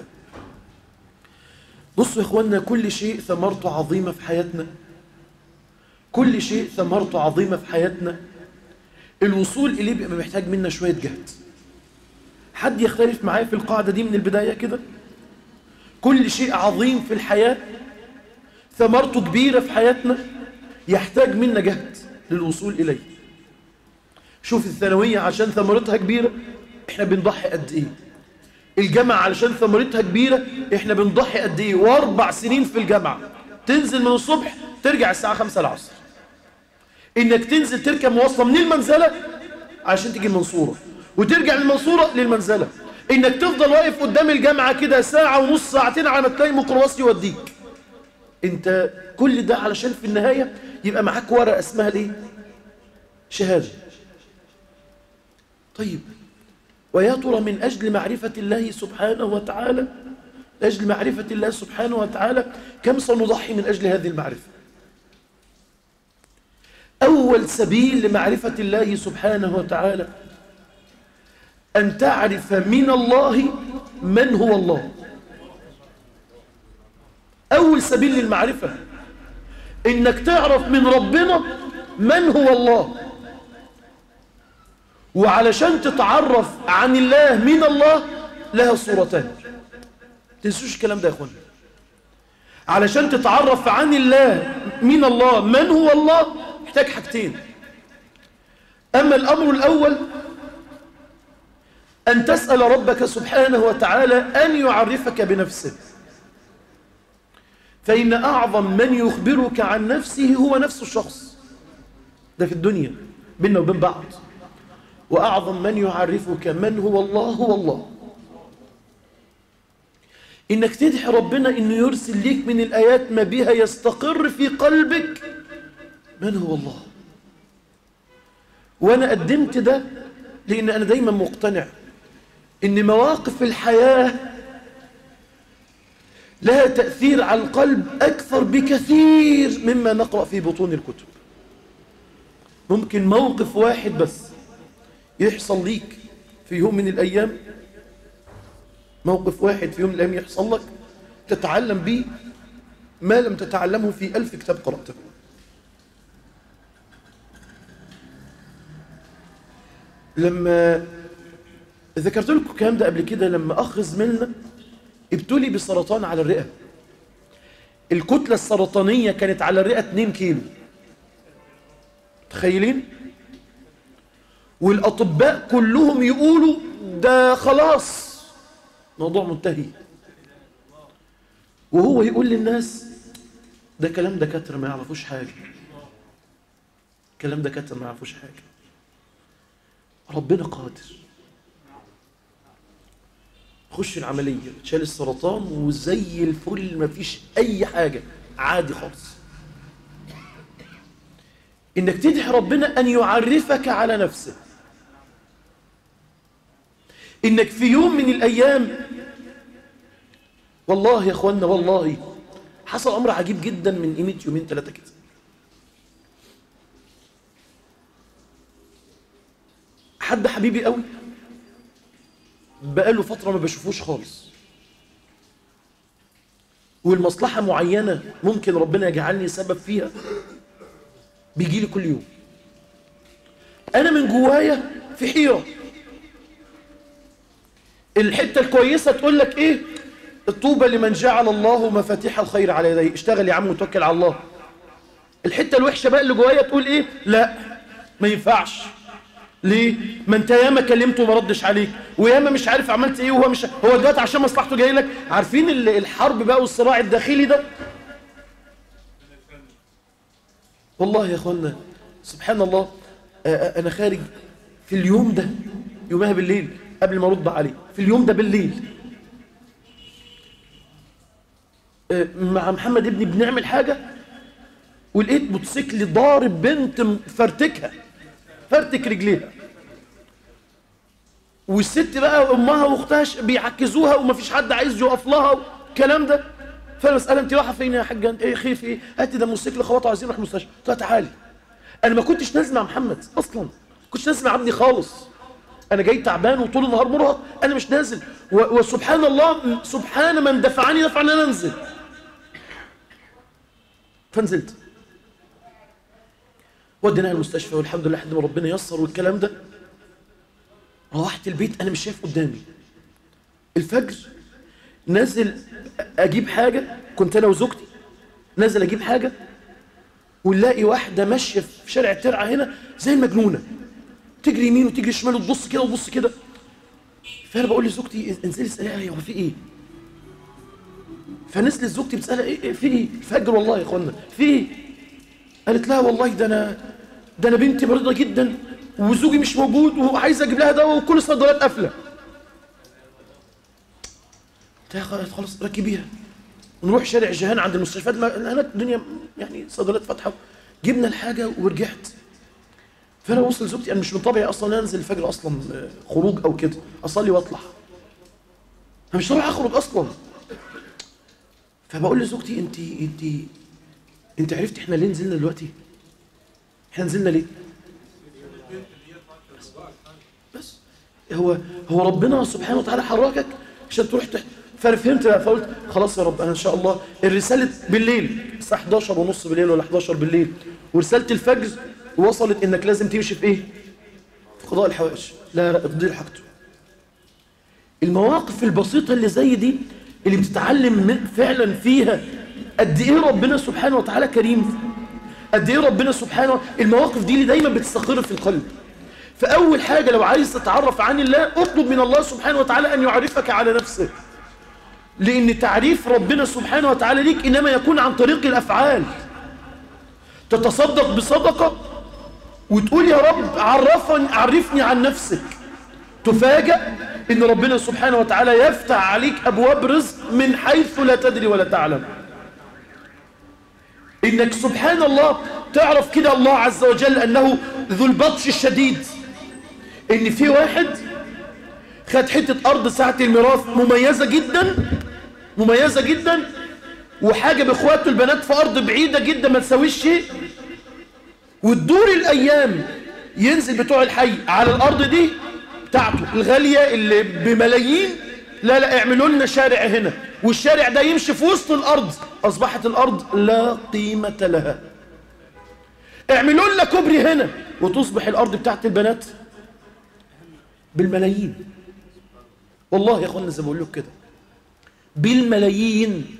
بصوا يا إخواننا كل شيء ثمرته عظيمة في حياتنا كل شيء ثمرته عظيمة في حياتنا الوصول إليه بيبقى محتاج منا شوية جهد حد يختلف معايا في القاعدة دي من البداية كده كل شيء عظيم في الحياة ثمرته كبيرة في حياتنا يحتاج منا جهد للوصول إليه شوف الثانوية عشان ثمرتها كبيرة احنا بنضحي قد ايه الجامعة علشان ثمرتها كبيرة احنا بنضحي قد ايه واربع سنين في الجامعة تنزل من الصبح ترجع الساعة خمسة العصر انك تنزل تركب مواصلة من المنزلة عشان تيجي المنصورة وترجع من المنصورة للمنزلة انك تفضل واقف قدام الجامعة كده ساعة ونص ساعتين على ما تلاقي ميكروباص يوديك انت كل ده علشان في النهاية يبقى معاك ورقة اسمها الايه شهادة طيب ويا ترى من أجل معرفة الله سبحانه وتعالى من أجل معرفة الله سبحانه وتعالى كم سنضحي من أجل هذه المعرفة أول سبيل لمعرفة الله سبحانه وتعالى أن تعرف من الله من هو الله أول سبيل للمعرفة إنك تعرف من ربنا من هو الله وعلشان تتعرف عن الله من الله لها صورتان تنسوش الكلام ده يا اخوانا علشان تتعرف عن الله من الله من هو الله محتاج حاجتين أما الأمر الأول أن تسأل ربك سبحانه وتعالى أن يعرفك بنفسه فإن أعظم من يخبرك عن نفسه هو نفس الشخص ده في الدنيا بيننا وبين بعض وأعظم من يعرفك من هو الله هو الله إنك تدعي ربنا إنه يرسل ليك من الآيات ما بها يستقر في قلبك من هو الله وأنا قدمت ده لأن أنا دايما مقتنع إن مواقف الحياة لها تأثير على القلب أكثر بكثير مما نقرأ في بطون الكتب ممكن موقف واحد بس يحصل ليك في يوم من الأيام موقف واحد في يوم من الأيام يحصل لك تتعلم به ما لم تتعلمه في ألف كتاب قرأته لما ذكرت لكم الكلام ده قبل كده لما أخ زميلنا ابتلي بسرطان على الرئة الكتلة السرطانية كانت على الرئة 2 كيلو تخيلين والأطباء كلهم يقولوا ده خلاص موضوع منتهي وهو يقول للناس ده كلام دكاترة ما يعرفوش حاجة الكلام ده كتم ما يعرفوش حاجة ربنا قادر خش العملية تشال السرطان وزي الفل مفيش أي حاجة عادي خالص إنك تدعي ربنا أن يعرفك على نفسه إنك في يوم من الأيام والله يا أخوانا والله حصل أمر عجيب جدا من قيمة يومين ثلاثة كده حد حبيبي قوي بقاله فترة ما بشوفوش خالص والمصلحة معينة ممكن ربنا يجعلني سبب فيها بيجي لي كل يوم أنا من جوايا في حيرة الحتة الكويسة تقول لك إيه الطوبة لمن جعل الله مفاتيح الخير على يديه اشتغل يا عم وتوكل على الله الحتة الوحشة بقى اللي جوايا تقول إيه لا ما ينفعش ليه؟ ما انت ياما كلمته وما ردش عليك وياما مش عارف عملت ايه وهو مش هو دلوقتي عشان مصلحته جاي لك عارفين الحرب بقى والصراع الداخلي ده والله يا اخوانا سبحان الله انا خارج في اليوم ده يومها بالليل قبل ما ارد عليه في اليوم ده بالليل مع محمد ابني بنعمل حاجه ولقيت موتوسيكل ضارب بنت فرتكها فرتك رجليها والست بقى امها واختها بيعكزوها ومفيش حد عايز يقف لها والكلام ده فالمساله انت واقفه فين يا حاجه انت ايه خير في ايه هاتي ده موتوسيكل خبطه عايزين نروح مستشفى قلت لها تعالي انا ما كنتش نازل مع محمد اصلا ما كنتش نازل مع ابني خالص انا جاي تعبان وطول النهار مرهق انا مش نازل و... وسبحان الله سبحان من دفعني دفع ان انا انزل فنزلت وديناها المستشفى والحمد لله لحد ما ربنا يسر والكلام ده روحت البيت انا مش شايف قدامي الفجر نازل اجيب حاجه كنت انا وزوجتي نازل اجيب حاجه ونلاقي واحده ماشيه في شارع الترعه هنا زي المجنونه تجري يمين وتجري شمال وتبص كده وتبص كده فانا بقول لزوجتي انزلي اساليها هو في ايه فنزلت زوجتي بتسالها ايه في ايه الفجر والله يا اخوانا في ايه قالت لها والله ده انا ده انا بنتي مريضه جدا وزوجي مش موجود وعايز اجيب لها دواء وكل الصيدليات قافله قلت خلاص ركبيها ونروح شارع جهان عند المستشفيات هناك الدنيا يعني صيدليات فاتحه جبنا الحاجه ورجعت فانا وصل زوجتي انا مش من طبيعي اصلا انزل الفجر اصلا خروج او كده اصلي واطلع انا مش طبيعي اخرج اصلا فبقول لزوجتي انت انت انت عرفتي احنا ليه نزلنا دلوقتي احنا نزلنا ليه بس هو هو ربنا سبحانه وتعالى حركك عشان تروح تحت فانا فهمت بقى فقلت خلاص يا رب انا ان شاء الله الرساله بالليل الساعه 11 ونص بالليل ولا 11 بالليل ورساله الفجر وصلت انك لازم تمشي في ايه في قضاء الحوائج لا لا اقضي حاجته المواقف البسيطه اللي زي دي اللي بتتعلم فعلا فيها قد ايه ربنا سبحانه وتعالى كريم قد ايه ربنا سبحانه المواقف دي اللي دايما بتستقر في القلب فاول حاجه لو عايز تتعرف عن الله اطلب من الله سبحانه وتعالى ان يعرفك على نفسه لان تعريف ربنا سبحانه وتعالى ليك انما يكون عن طريق الافعال تتصدق بصدقه وتقول يا رب عرفني عرفني عن نفسك تفاجأ ان ربنا سبحانه وتعالى يفتح عليك ابواب رزق من حيث لا تدري ولا تعلم انك سبحان الله تعرف كده الله عز وجل انه ذو البطش الشديد ان في واحد خد حتة ارض ساعة الميراث مميزة جدا مميزة جدا وحاجة باخواته البنات في ارض بعيدة جدا ما تسويش شيء وتدور الايام ينزل بتوع الحي على الارض دي بتاعته الغالية اللي بملايين لا لا اعملوا لنا شارع هنا والشارع ده يمشي في وسط الارض اصبحت الارض لا قيمة لها اعملوا لنا كوبري هنا وتصبح الارض بتاعت البنات بالملايين والله يا اخوانا زي ما بقول لك كده بالملايين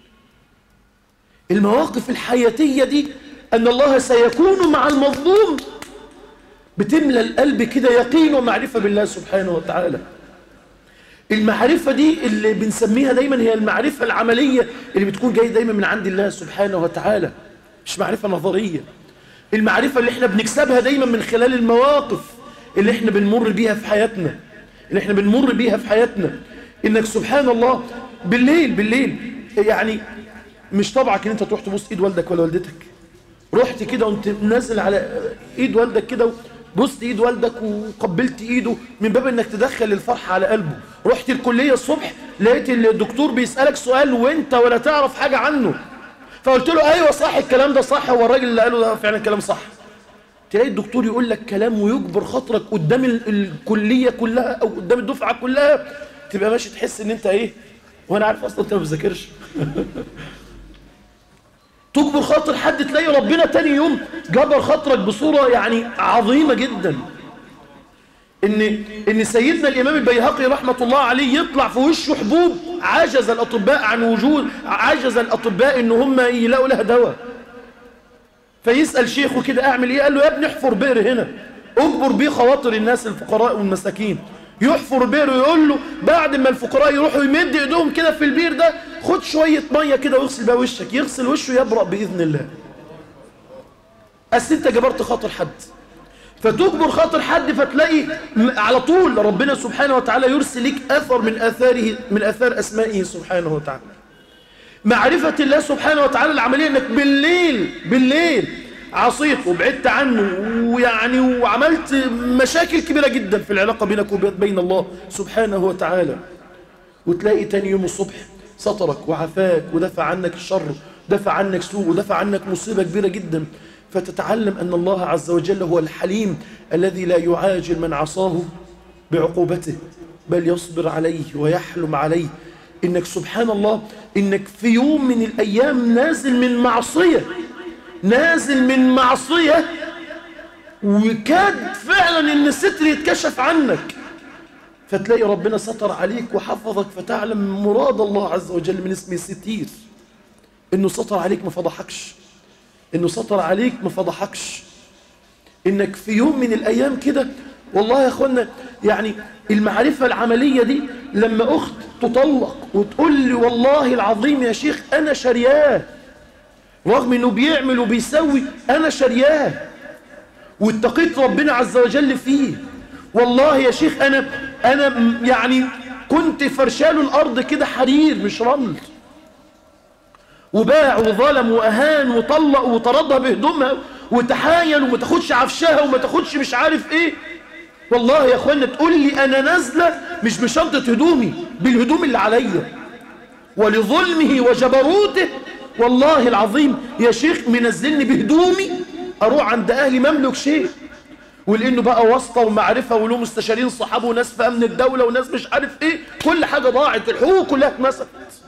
المواقف الحياتية دي أن الله سيكون مع المظلوم بتملى القلب كده يقين ومعرفة بالله سبحانه وتعالى المعرفة دي اللي بنسميها دايما هي المعرفة العملية اللي بتكون جاية دايما من عند الله سبحانه وتعالى مش معرفة نظرية المعرفة اللي احنا بنكسبها دايما من خلال المواقف اللي احنا بنمر بيها في حياتنا اللي احنا بنمر بيها في حياتنا انك سبحان الله بالليل بالليل يعني مش طبعك ان انت تروح تبوس ايد والدك ولا والدتك رحت كده وانت نازل على ايد والدك كده بوست ايد والدك وقبلت ايده من باب انك تدخل الفرحة على قلبه رحت الكلية الصبح لقيت الدكتور بيسألك سؤال وانت ولا تعرف حاجة عنه فقلت له ايوه صح الكلام ده صح هو الراجل اللي قاله ده فعلا كلام صح تلاقي الدكتور يقول لك كلام ويجبر خاطرك قدام ال- الكلية كلها او قدام الدفعة كلها تبقى ماشي تحس ان انت ايه وانا عارف اصلا انت ما بتذاكرش تجبر خاطر حد تلاقي ربنا تاني يوم جبر خاطرك بصورة يعني عظيمة جدا ان ان سيدنا الامام البيهقي رحمة الله عليه يطلع في وشه حبوب عجز الاطباء عن وجود عجز الاطباء ان هم يلاقوا لها دواء فيسأل شيخه كده اعمل ايه قال له يا ابني احفر بئر هنا اجبر بيه خواطر الناس الفقراء والمساكين يحفر بئر ويقول له بعد ما الفقراء يروحوا يمد ايدهم كده في البير ده خد شوية مية كده واغسل بها وشك يغسل وشه يبرأ بإذن الله أصل انت جبرت خاطر حد فتجبر خاطر حد فتلاقي م- على طول ربنا سبحانه وتعالى يرسل لك أثر من آثاره من آثار أسمائه سبحانه وتعالى معرفة الله سبحانه وتعالى العملية انك بالليل بالليل عصيت وبعدت عنه ويعني وعملت مشاكل كبيرة جدا في العلاقة بينك وبين الله سبحانه وتعالى وتلاقي تاني يوم الصبح سترك وعفاك ودفع عنك الشر دفع عنك سوء ودفع عنك مصيبة كبيرة جدا فتتعلم أن الله عز وجل هو الحليم الذي لا يعاجل من عصاه بعقوبته بل يصبر عليه ويحلم عليه إنك سبحان الله إنك في يوم من الأيام نازل من معصية نازل من معصية وكاد فعلا إن الستر يتكشف عنك فتلاقي ربنا ستر عليك وحفظك فتعلم مراد الله عز وجل من اسمه ستير انه ستر عليك ما فضحكش انه ستر عليك ما فضحكش انك في يوم من الايام كده والله يا اخوانا يعني المعرفة العملية دي لما اخت تطلق وتقول لي والله العظيم يا شيخ انا شرياه رغم انه بيعمل وبيسوي انا شرياه واتقيت ربنا عز وجل فيه والله يا شيخ أنا أنا م- يعني كنت فرشال الأرض كده حرير مش رمل وباع وظلم وأهان وطلق وطردها بهدومها وتحايل وما تاخدش عفشها وما تاخدش مش عارف ايه والله يا اخوانا تقول لي انا نازله مش بشنطه هدومي بالهدوم اللي عليا ولظلمه وجبروته والله العظيم يا شيخ منزلني بهدومي اروح عند اهلي مملك شيء ولانه بقى واسطه ومعرفه وله مستشارين صحابه وناس في امن الدوله وناس مش عارف ايه كل حاجه ضاعت الحقوق كلها اتمسكت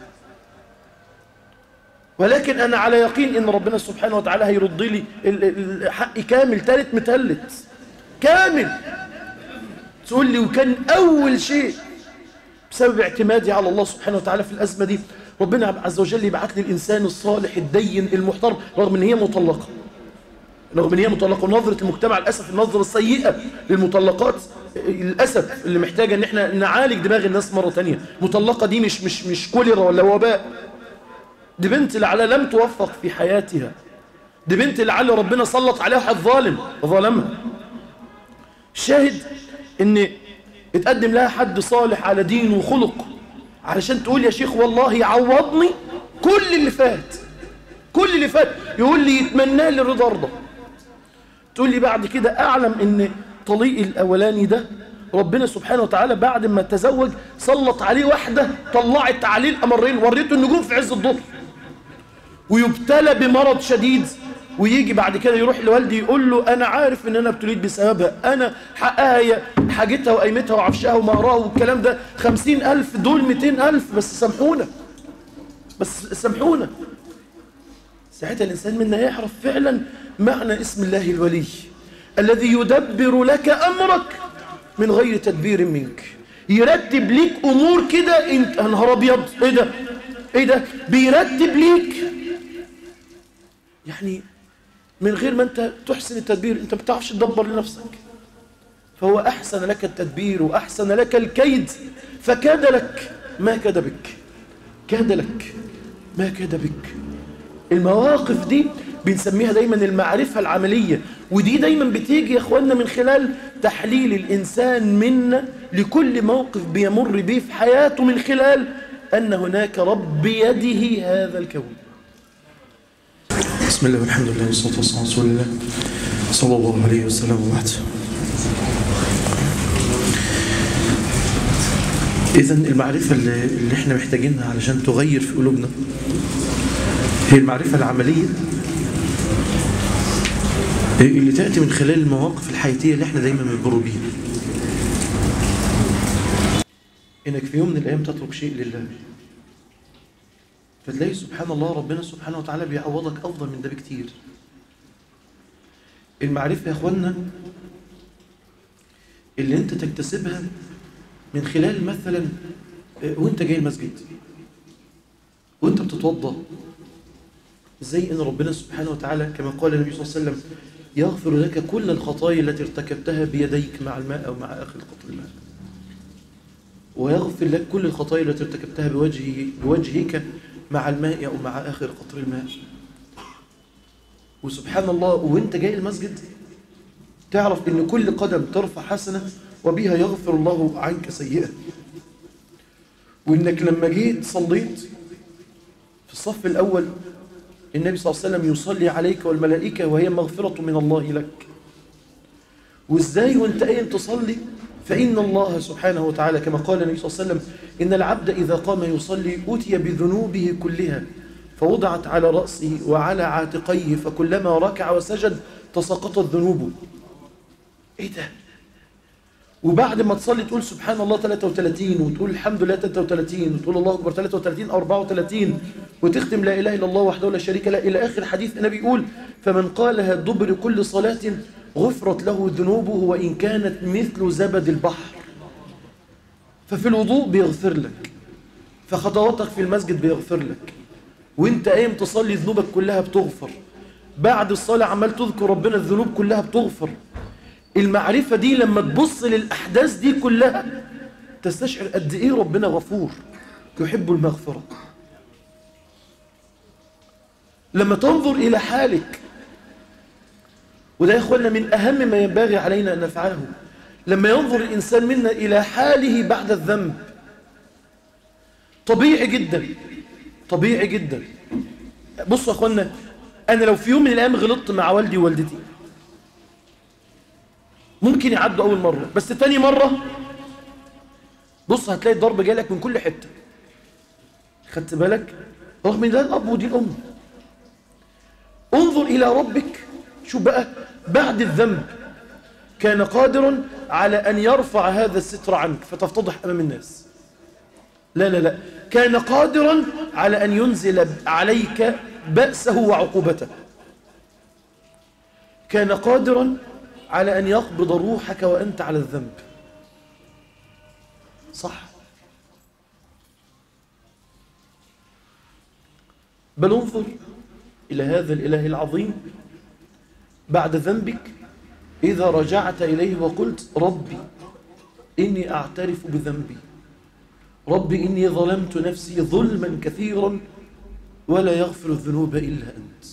ولكن انا على يقين ان ربنا سبحانه وتعالى هيرد لي ال- ال- الحق كامل تالت متلت كامل تقول لي وكان اول شيء بسبب اعتمادي على الله سبحانه وتعالى في الازمه دي ربنا عز وجل يبعث لي الانسان الصالح الدين المحترم رغم ان هي مطلقه رغم ان هي مطلقه ونظره المجتمع للاسف النظره السيئه للمطلقات للاسف اللي محتاجه ان احنا نعالج دماغ الناس مره تانية مطلقه دي مش مش مش كوليرا ولا وباء دي بنت لعل لم توفق في حياتها دي بنت لعل ربنا سلط عليها واحد ظالم ظلمها شاهد ان اتقدم لها حد صالح على دين وخلق علشان تقول يا شيخ والله يعوضني كل اللي فات كل اللي فات يقول لي يتمنى لي الرضا ارضى تقول لي بعد كده اعلم ان طليق الاولاني ده ربنا سبحانه وتعالى بعد ما تزوج سلط عليه واحدة طلعت عليه الأمرين وريته النجوم في عز الظهر ويبتلى بمرض شديد ويجي بعد كده يروح لوالدي يقول له أنا عارف إن أنا ابتليت بسببها أنا حقها هي حاجتها وقيمتها وعفشها ومهرها والكلام ده خمسين ألف دول ميتين ألف بس سامحونا بس سامحونا ساعتها الإنسان منا يعرف فعلا معنى اسم الله الولي الذي يدبر لك أمرك من غير تدبير منك يرتب ليك أمور كده انت نهار أبيض إيه ده إيه ده بيرتب ليك يعني من غير ما أنت تحسن التدبير أنت ما بتعرفش تدبر لنفسك فهو أحسن لك التدبير وأحسن لك الكيد فكاد لك ما كاد بك كاد لك ما كاد بك المواقف دي بنسميها دايما المعرفة العملية ودي دايما بتيجي يا اخوانا من خلال تحليل الإنسان منا لكل موقف بيمر به في حياته من خلال أن هناك رب بيده هذا الكون بسم الله والحمد لله والصلاة والسلام على رسول الله صلى الله عليه وسلم وبعد إذا المعرفة اللي, اللي احنا محتاجينها علشان تغير في قلوبنا هي المعرفة العملية اللي تأتي من خلال المواقف الحياتية اللي احنا دايما بنمر بيها إنك في يوم من الأيام تترك شيء لله فتلاقي سبحان الله ربنا سبحانه وتعالى بيعوضك أفضل من ده بكتير المعرفة يا أخوانا اللي أنت تكتسبها من خلال مثلا وانت جاي المسجد وانت بتتوضا زي ان ربنا سبحانه وتعالى كما قال النبي صلى الله عليه وسلم يغفر لك كل الخطايا التي ارتكبتها بيديك مع الماء او مع اخر قطر الماء ويغفر لك كل الخطايا التي ارتكبتها بوجهه بوجهك مع الماء او مع اخر قطر الماء وسبحان الله وانت جاي المسجد تعرف ان كل قدم ترفع حسنه وبها يغفر الله عنك سيئة وإنك لما جيت صليت في الصف الأول النبي صلى الله عليه وسلم يصلي عليك والملائكة وهي مغفرة من الله لك وإزاي وإنت قايم تصلي فإن الله سبحانه وتعالى كما قال النبي صلى الله عليه وسلم إن العبد إذا قام يصلي أتي بذنوبه كلها فوضعت على رأسه وعلى عاتقيه فكلما ركع وسجد تساقطت ذنوبه إيه ده؟ وبعد ما تصلي تقول سبحان الله 33 وتقول الحمد لله 33 وتقول الله أكبر 33 أو 34 وتختم لا إله إلا الله وحده لا شريك له إلى آخر حديث النبي يقول فمن قالها دبر كل صلاة غفرت له ذنوبه وإن كانت مثل زبد البحر ففي الوضوء بيغفر لك فخطواتك في المسجد بيغفر لك وانت قايم تصلي ذنوبك كلها بتغفر بعد الصلاة عمال تذكر ربنا الذنوب كلها بتغفر المعرفة دي لما تبص للأحداث دي كلها تستشعر قد إيه ربنا غفور يحب المغفرة لما تنظر إلى حالك وده يا إخوانا من أهم ما ينبغي علينا أن نفعله لما ينظر الإنسان منا إلى حاله بعد الذنب طبيعي جدا طبيعي جدا بصوا يا إخوانا أنا لو في يوم من الأيام غلطت مع والدي ووالدتي ممكن يعدوا أول مرة بس تاني مرة بص هتلاقي الضرب جالك من كل حتة خدت بالك رغم ان ده الأب ودي الأم انظر إلى ربك شو بقى بعد الذنب كان قادر على أن يرفع هذا الستر عنك فتفتضح أمام الناس لا لا لا كان قادرا على أن ينزل عليك بأسه وعقوبته كان قادرا على أن يقبض روحك وأنت على الذنب صح بل انظر إلى هذا الإله العظيم بعد ذنبك إذا رجعت إليه وقلت ربي إني أعترف بذنبي ربي إني ظلمت نفسي ظلما كثيرا ولا يغفر الذنوب إلا أنت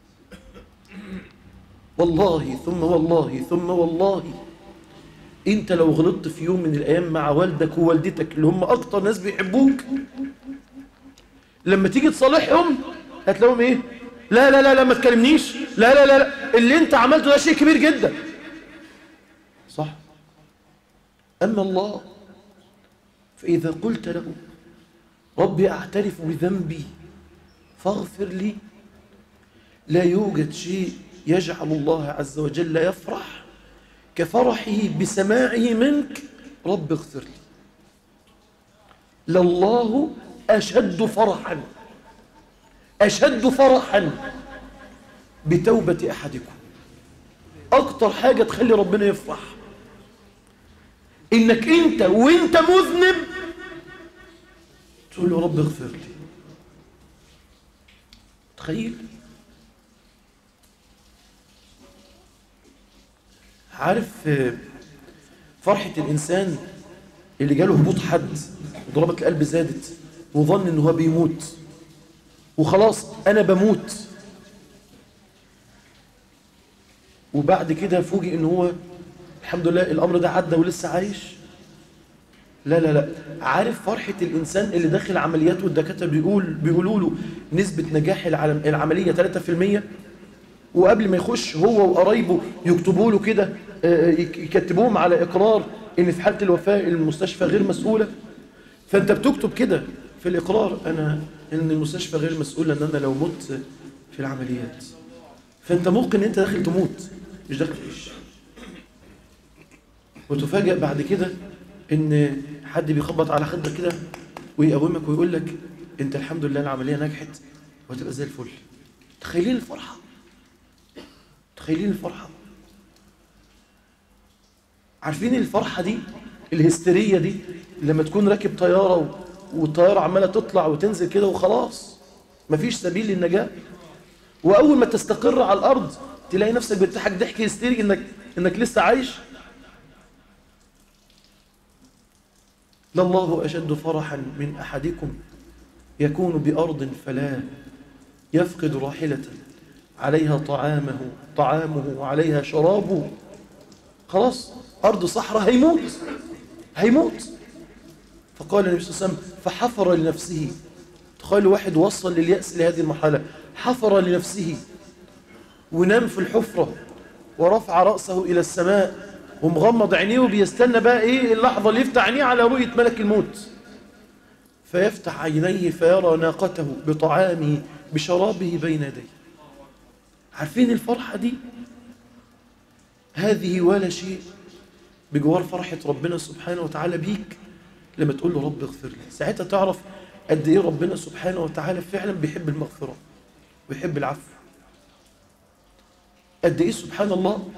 والله ثم والله ثم والله انت لو غلطت في يوم من الايام مع والدك ووالدتك اللي هم اكتر ناس بيحبوك لما تيجي تصالحهم هتلاقيهم ايه لا لا لا لا ما تكلمنيش لا لا لا, لا. اللي انت عملته ده شيء كبير جدا صح اما الله فاذا قلت له ربي اعترف بذنبي فاغفر لي لا يوجد شيء يجعل الله عز وجل يفرح كفرحه بسماعه منك رب اغفر لي لله أشد فرحا أشد فرحا بتوبة أحدكم أكتر حاجة تخلي ربنا يفرح إنك أنت وأنت مذنب تقول له رب اغفر لي تخيل عارف فرحة الإنسان اللي جاله هبوط حد وضربة القلب زادت وظن إنه هو بيموت وخلاص أنا بموت وبعد كده فوجئ ان هو الحمد لله الامر ده عدى ولسه عايش لا لا لا عارف فرحة الإنسان اللي داخل عمليات والدكاترة بيقول بيقولوا له نسبة نجاح العلم العملية 3% وقبل ما يخش هو وقرايبه يكتبوا له كده آه، يك- يكتبوهم على إقرار إن في حالة الوفاة المستشفى غير مسؤولة فأنت بتكتب كده في الإقرار أنا إن المستشفى غير مسؤولة إن أنا لو مت في العمليات فأنت ممكن أنت داخل تموت مش داخل تعيش وتفاجأ بعد كده ان حد بيخبط على خدك كده ويقومك ويقول لك انت الحمد لله العمليه نجحت وهتبقى زي الفل تخيلين الفرحه تخيلين الفرحه عارفين الفرحه دي الهستيريه دي لما تكون راكب طياره و- والطياره عماله تطلع وتنزل كده وخلاص مفيش سبيل للنجاه واول ما تستقر على الارض تلاقي نفسك بتضحك ضحك هستيري انك انك لسه عايش لله أشد فرحا من أحدكم يكون بأرض فلا يفقد راحلة عليها طعامه طعامه وعليها شرابه خلاص أرض صحراء هيموت هيموت فقال النبي صلى الله عليه وسلم فحفر لنفسه تخيل واحد وصل لليأس لهذه المرحلة حفر لنفسه ونام في الحفرة ورفع رأسه إلى السماء ومغمض عينيه وبيستنى بقى إيه اللحظة اللي يفتح عينيه على رؤية ملك الموت فيفتح عينيه فيرى ناقته بطعامه بشرابه بين يديه عارفين الفرحة دي هذه ولا شيء بجوار فرحة ربنا سبحانه وتعالى بيك لما تقول له رب اغفر لي ساعتها تعرف قد ايه ربنا سبحانه وتعالى فعلا بيحب المغفرة ويحب العفو قد ايه سبحان الله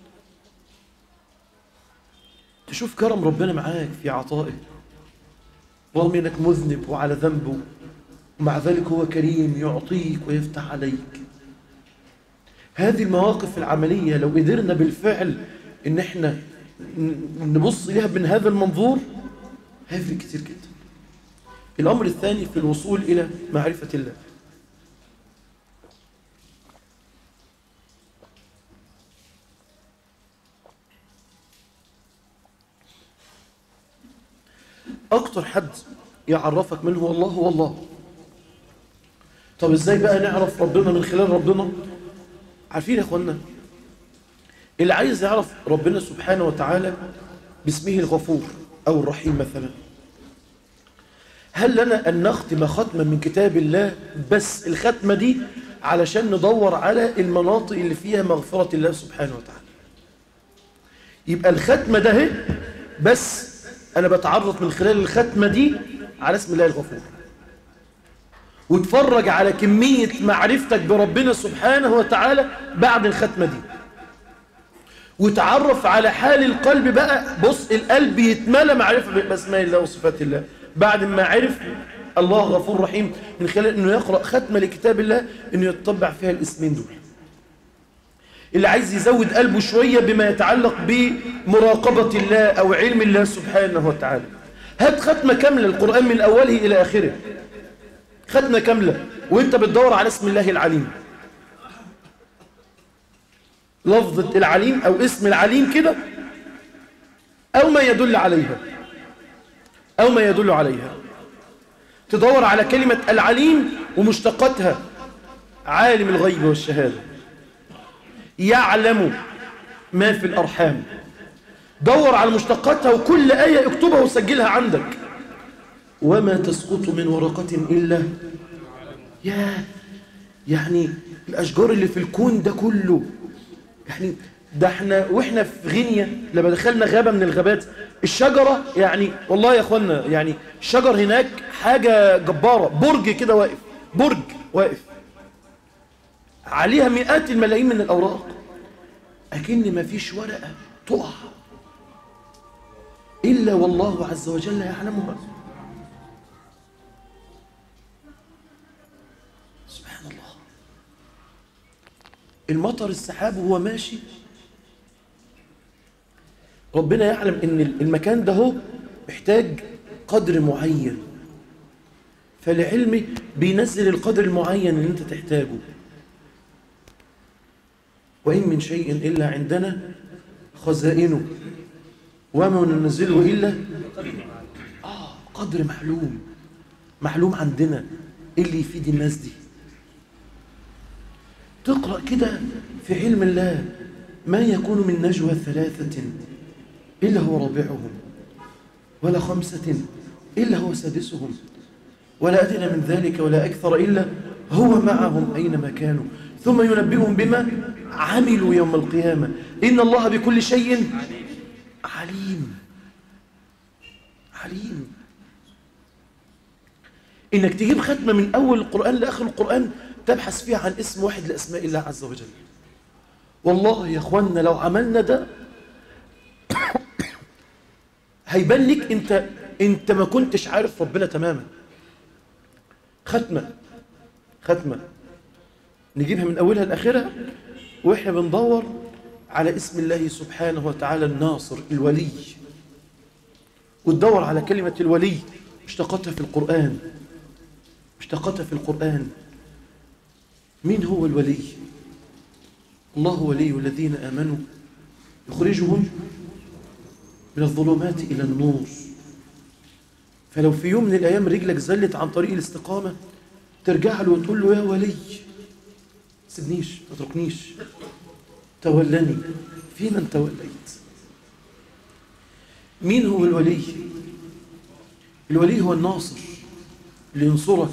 تشوف كرم ربنا معاك في عطائه رغم انك مذنب وعلى ذنبه ومع ذلك هو كريم يعطيك ويفتح عليك هذه المواقف العملية لو قدرنا بالفعل ان احنا نبص لها من هذا المنظور هيفرق كتير جدا الامر الثاني في الوصول الى معرفة الله اكتر حد يعرفك من هو الله هو الله طب ازاي بقى نعرف ربنا من خلال ربنا عارفين يا اخوانا اللي عايز يعرف ربنا سبحانه وتعالى باسمه الغفور او الرحيم مثلا هل لنا ان نختم ختمه من كتاب الله بس الختمه دي علشان ندور على المناطق اللي فيها مغفره الله سبحانه وتعالى يبقى الختمه ده اهي بس انا بتعرف من خلال الختمه دي على اسم الله الغفور وتفرج على كمية معرفتك بربنا سبحانه وتعالى بعد الختمة دي وتعرف على حال القلب بقى بص القلب يتملى معرفة بأسماء الله وصفات الله بعد ما عرف الله غفور رحيم من خلال انه يقرأ ختمة لكتاب الله انه يتطبع فيها الاسمين دول اللي عايز يزود قلبه شوية بما يتعلق بمراقبة الله أو علم الله سبحانه وتعالى هات ختمة كاملة القرآن من أوله إلى آخره ختمة كاملة وانت بتدور على اسم الله العليم لفظة العليم أو اسم العليم كده أو ما يدل عليها أو ما يدل عليها تدور على كلمة العليم ومشتقاتها عالم الغيب والشهادة يعلم ما في الأرحام دور على مشتقاتها وكل آية اكتبها وسجلها عندك وما تسقط من ورقة إلا يا يعني الأشجار اللي في الكون ده كله يعني ده احنا واحنا في غينيا لما دخلنا غابة من الغابات الشجرة يعني والله يا اخوانا يعني الشجر هناك حاجة جبارة برج كده واقف برج واقف عليها مئات الملايين من الأوراق أكن ما فيش ورقة تقع إلا والله عز وجل يعلمها سبحان الله المطر السحاب وهو ماشي ربنا يعلم ان المكان ده هو محتاج قدر معين فالعلم بينزل القدر المعين اللي انت تحتاجه وإن من شيء إلا عندنا خزائنه وما ننزله إلا آه قدر معلوم معلوم عندنا إيه اللي يفيد الناس دي تقرأ كده في علم الله ما يكون من نجوى ثلاثة إلا هو رابعهم ولا خمسة إلا هو سادسهم ولا أدنى من ذلك ولا أكثر إلا هو معهم أينما كانوا ثم ينبئهم بما عملوا يوم القيامة إن الله بكل شيء عليم عليم إنك تجيب ختمة من أول القرآن لآخر القرآن تبحث فيها عن اسم واحد لأسماء الله عز وجل والله يا أخوانا لو عملنا ده هيبان لك انت انت ما كنتش عارف ربنا تماما ختمة ختمة نجيبها من أولها لآخرها وإحنا بندور على اسم الله سبحانه وتعالى الناصر الولي وتدور على كلمة الولي اشتقتها في القرآن اشتقتها في القرآن مين هو الولي الله ولي الذين آمنوا يخرجهم من الظلمات إلى النور فلو في يوم من الأيام رجلك زلت عن طريق الاستقامة ترجع له وتقول له يا ولي سيبنيش ما تتركنيش تولني في من توليت مين هو الولي الولي هو الناصر اللي ينصرك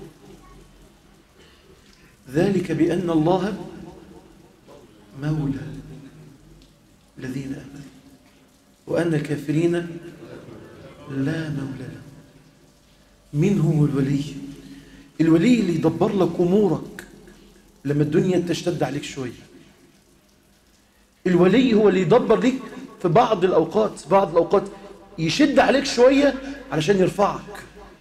ذلك بأن الله مولى الذين آمنوا وأن الكافرين لا مولى لهم مين هو الولي الولي اللي يدبر لك أمورك لما الدنيا تشتد عليك شوية الولي هو اللي يدبر لك في بعض الأوقات بعض الأوقات يشد عليك شوية علشان يرفعك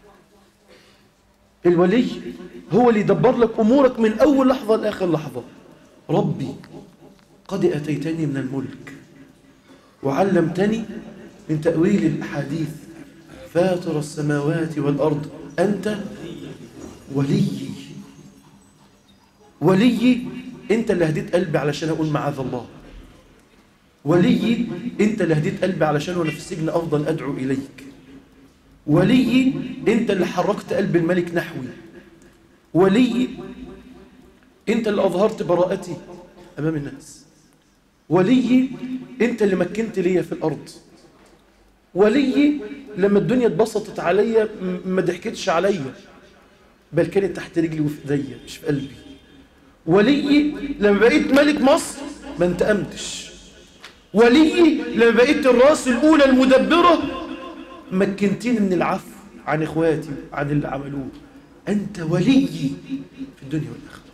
الولي هو اللي يدبر لك أمورك من أول لحظة لآخر لحظة ربي قد أتيتني من الملك وعلمتني من تأويل الأحاديث فاطر السماوات والأرض أنت ولي ولي أنت اللي هديت قلبي علشان أقول معاذ الله ولي أنت اللي هديت قلبي علشان وأنا في السجن أفضل أدعو إليك ولي أنت اللي حركت قلب الملك نحوي ولي أنت اللي أظهرت براءتي أمام الناس ولي أنت اللي مكنت ليا في الأرض ولي لما الدنيا اتبسطت عليا ما ضحكتش عليا بل كانت تحت رجلي وفي ايديا مش في قلبي ولي لما بقيت ملك مصر ما انتقمتش ولي لما بقيت الراس الأولى المدبرة مكنتني من العفو عن إخواتي عن اللي عملوه أنت ولي في الدنيا والآخرة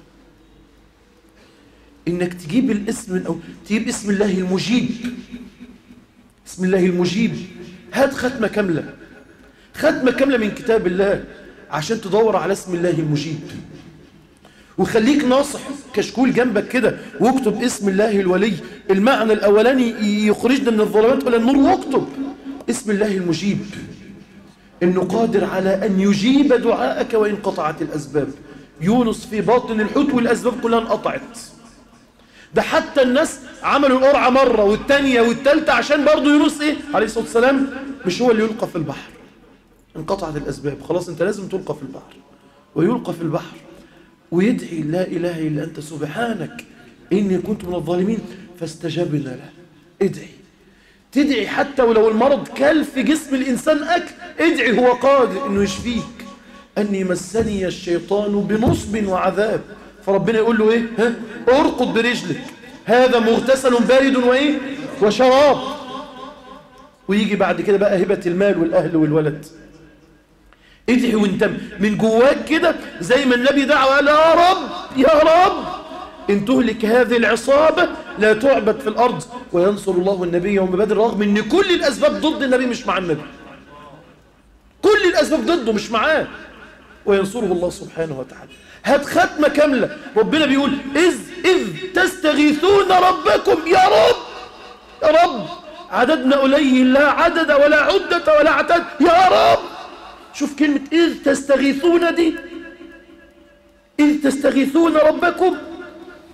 إنك تجيب الاسم من أو تجيب اسم الله المجيب اسم الله المجيب هات ختمة كاملة ختمة كاملة من كتاب الله عشان تدور على اسم الله المجيب وخليك ناصح كشكول جنبك كده واكتب اسم الله الولي المعنى الأولاني يخرجنا من الظلمات إلى النور واكتب اسم الله المجيب إنه قادر على أن يجيب دعاءك وإن قطعت الأسباب يونس في باطن الحوت والأسباب كلها انقطعت ده حتى الناس عملوا القرعة مرة والتانية والتالتة عشان برضو يونس إيه عليه الصلاة والسلام مش هو اللي يلقى في البحر انقطعت الأسباب خلاص أنت لازم تلقى في البحر ويلقى في البحر ويدعي لا إله إلا أنت سبحانك إني كنت من الظالمين فاستجبنا له ادعي تدعي حتى ولو المرض كل في جسم الإنسان أكل ادعي هو قادر إنه يشفيك أني مسني الشيطان بنصب وعذاب فربنا يقول له إيه ها؟ ارقد برجلك هذا مغتسل بارد وإيه وشراب ويجي بعد كده بقى هبة المال والأهل والولد ادعي وانت من جواك كده زي ما النبي دعا وقال يا رب يا رب ان تهلك هذه العصابة لا تعبد في الأرض وينصر الله النبي يوم بدر رغم ان كل الأسباب ضد النبي مش مع النبي كل الأسباب ضده مش معاه وينصره الله سبحانه وتعالى هات ختمة كاملة ربنا بيقول إذ, إذ تستغيثون ربكم يا رب يا رب عددنا قليل لا عدد ولا عدة ولا عتاد يا رب شوف كلمة إذ تستغيثون دي إذ تستغيثون ربكم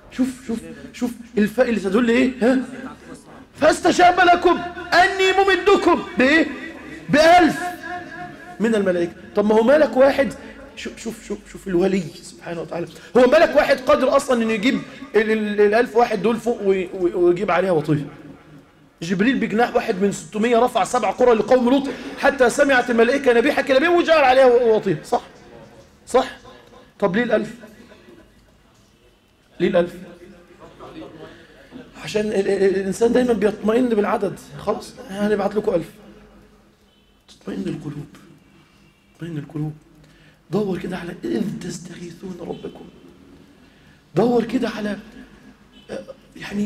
شوف شوف شوف الفاء اللي تدل ايه ها فاستجاب لكم اني ممدكم بايه بألف من الملائكة طب ما هو ملك واحد شوف شوف شوف شوف الولي سبحانه وتعالى هو ملك واحد قادر اصلا انه يجيب ال- ال- الالف واحد دول فوق وي- وي- ويجيب عليها وطيه جبريل بجناح واحد من 600 رفع سبع قرى لقوم لوط حتى سمعت الملائكة نبيحة كلامهم وجعل عليها وطيه صح صح طب ليه الألف ليه الألف عشان ال- ال- الإنسان دايما بيطمئن بالعدد خلاص هنبعت لكم ألف تطمئن القلوب تطمئن القلوب دور كده على إذ تستغيثون ربكم دور كده على آه، يعني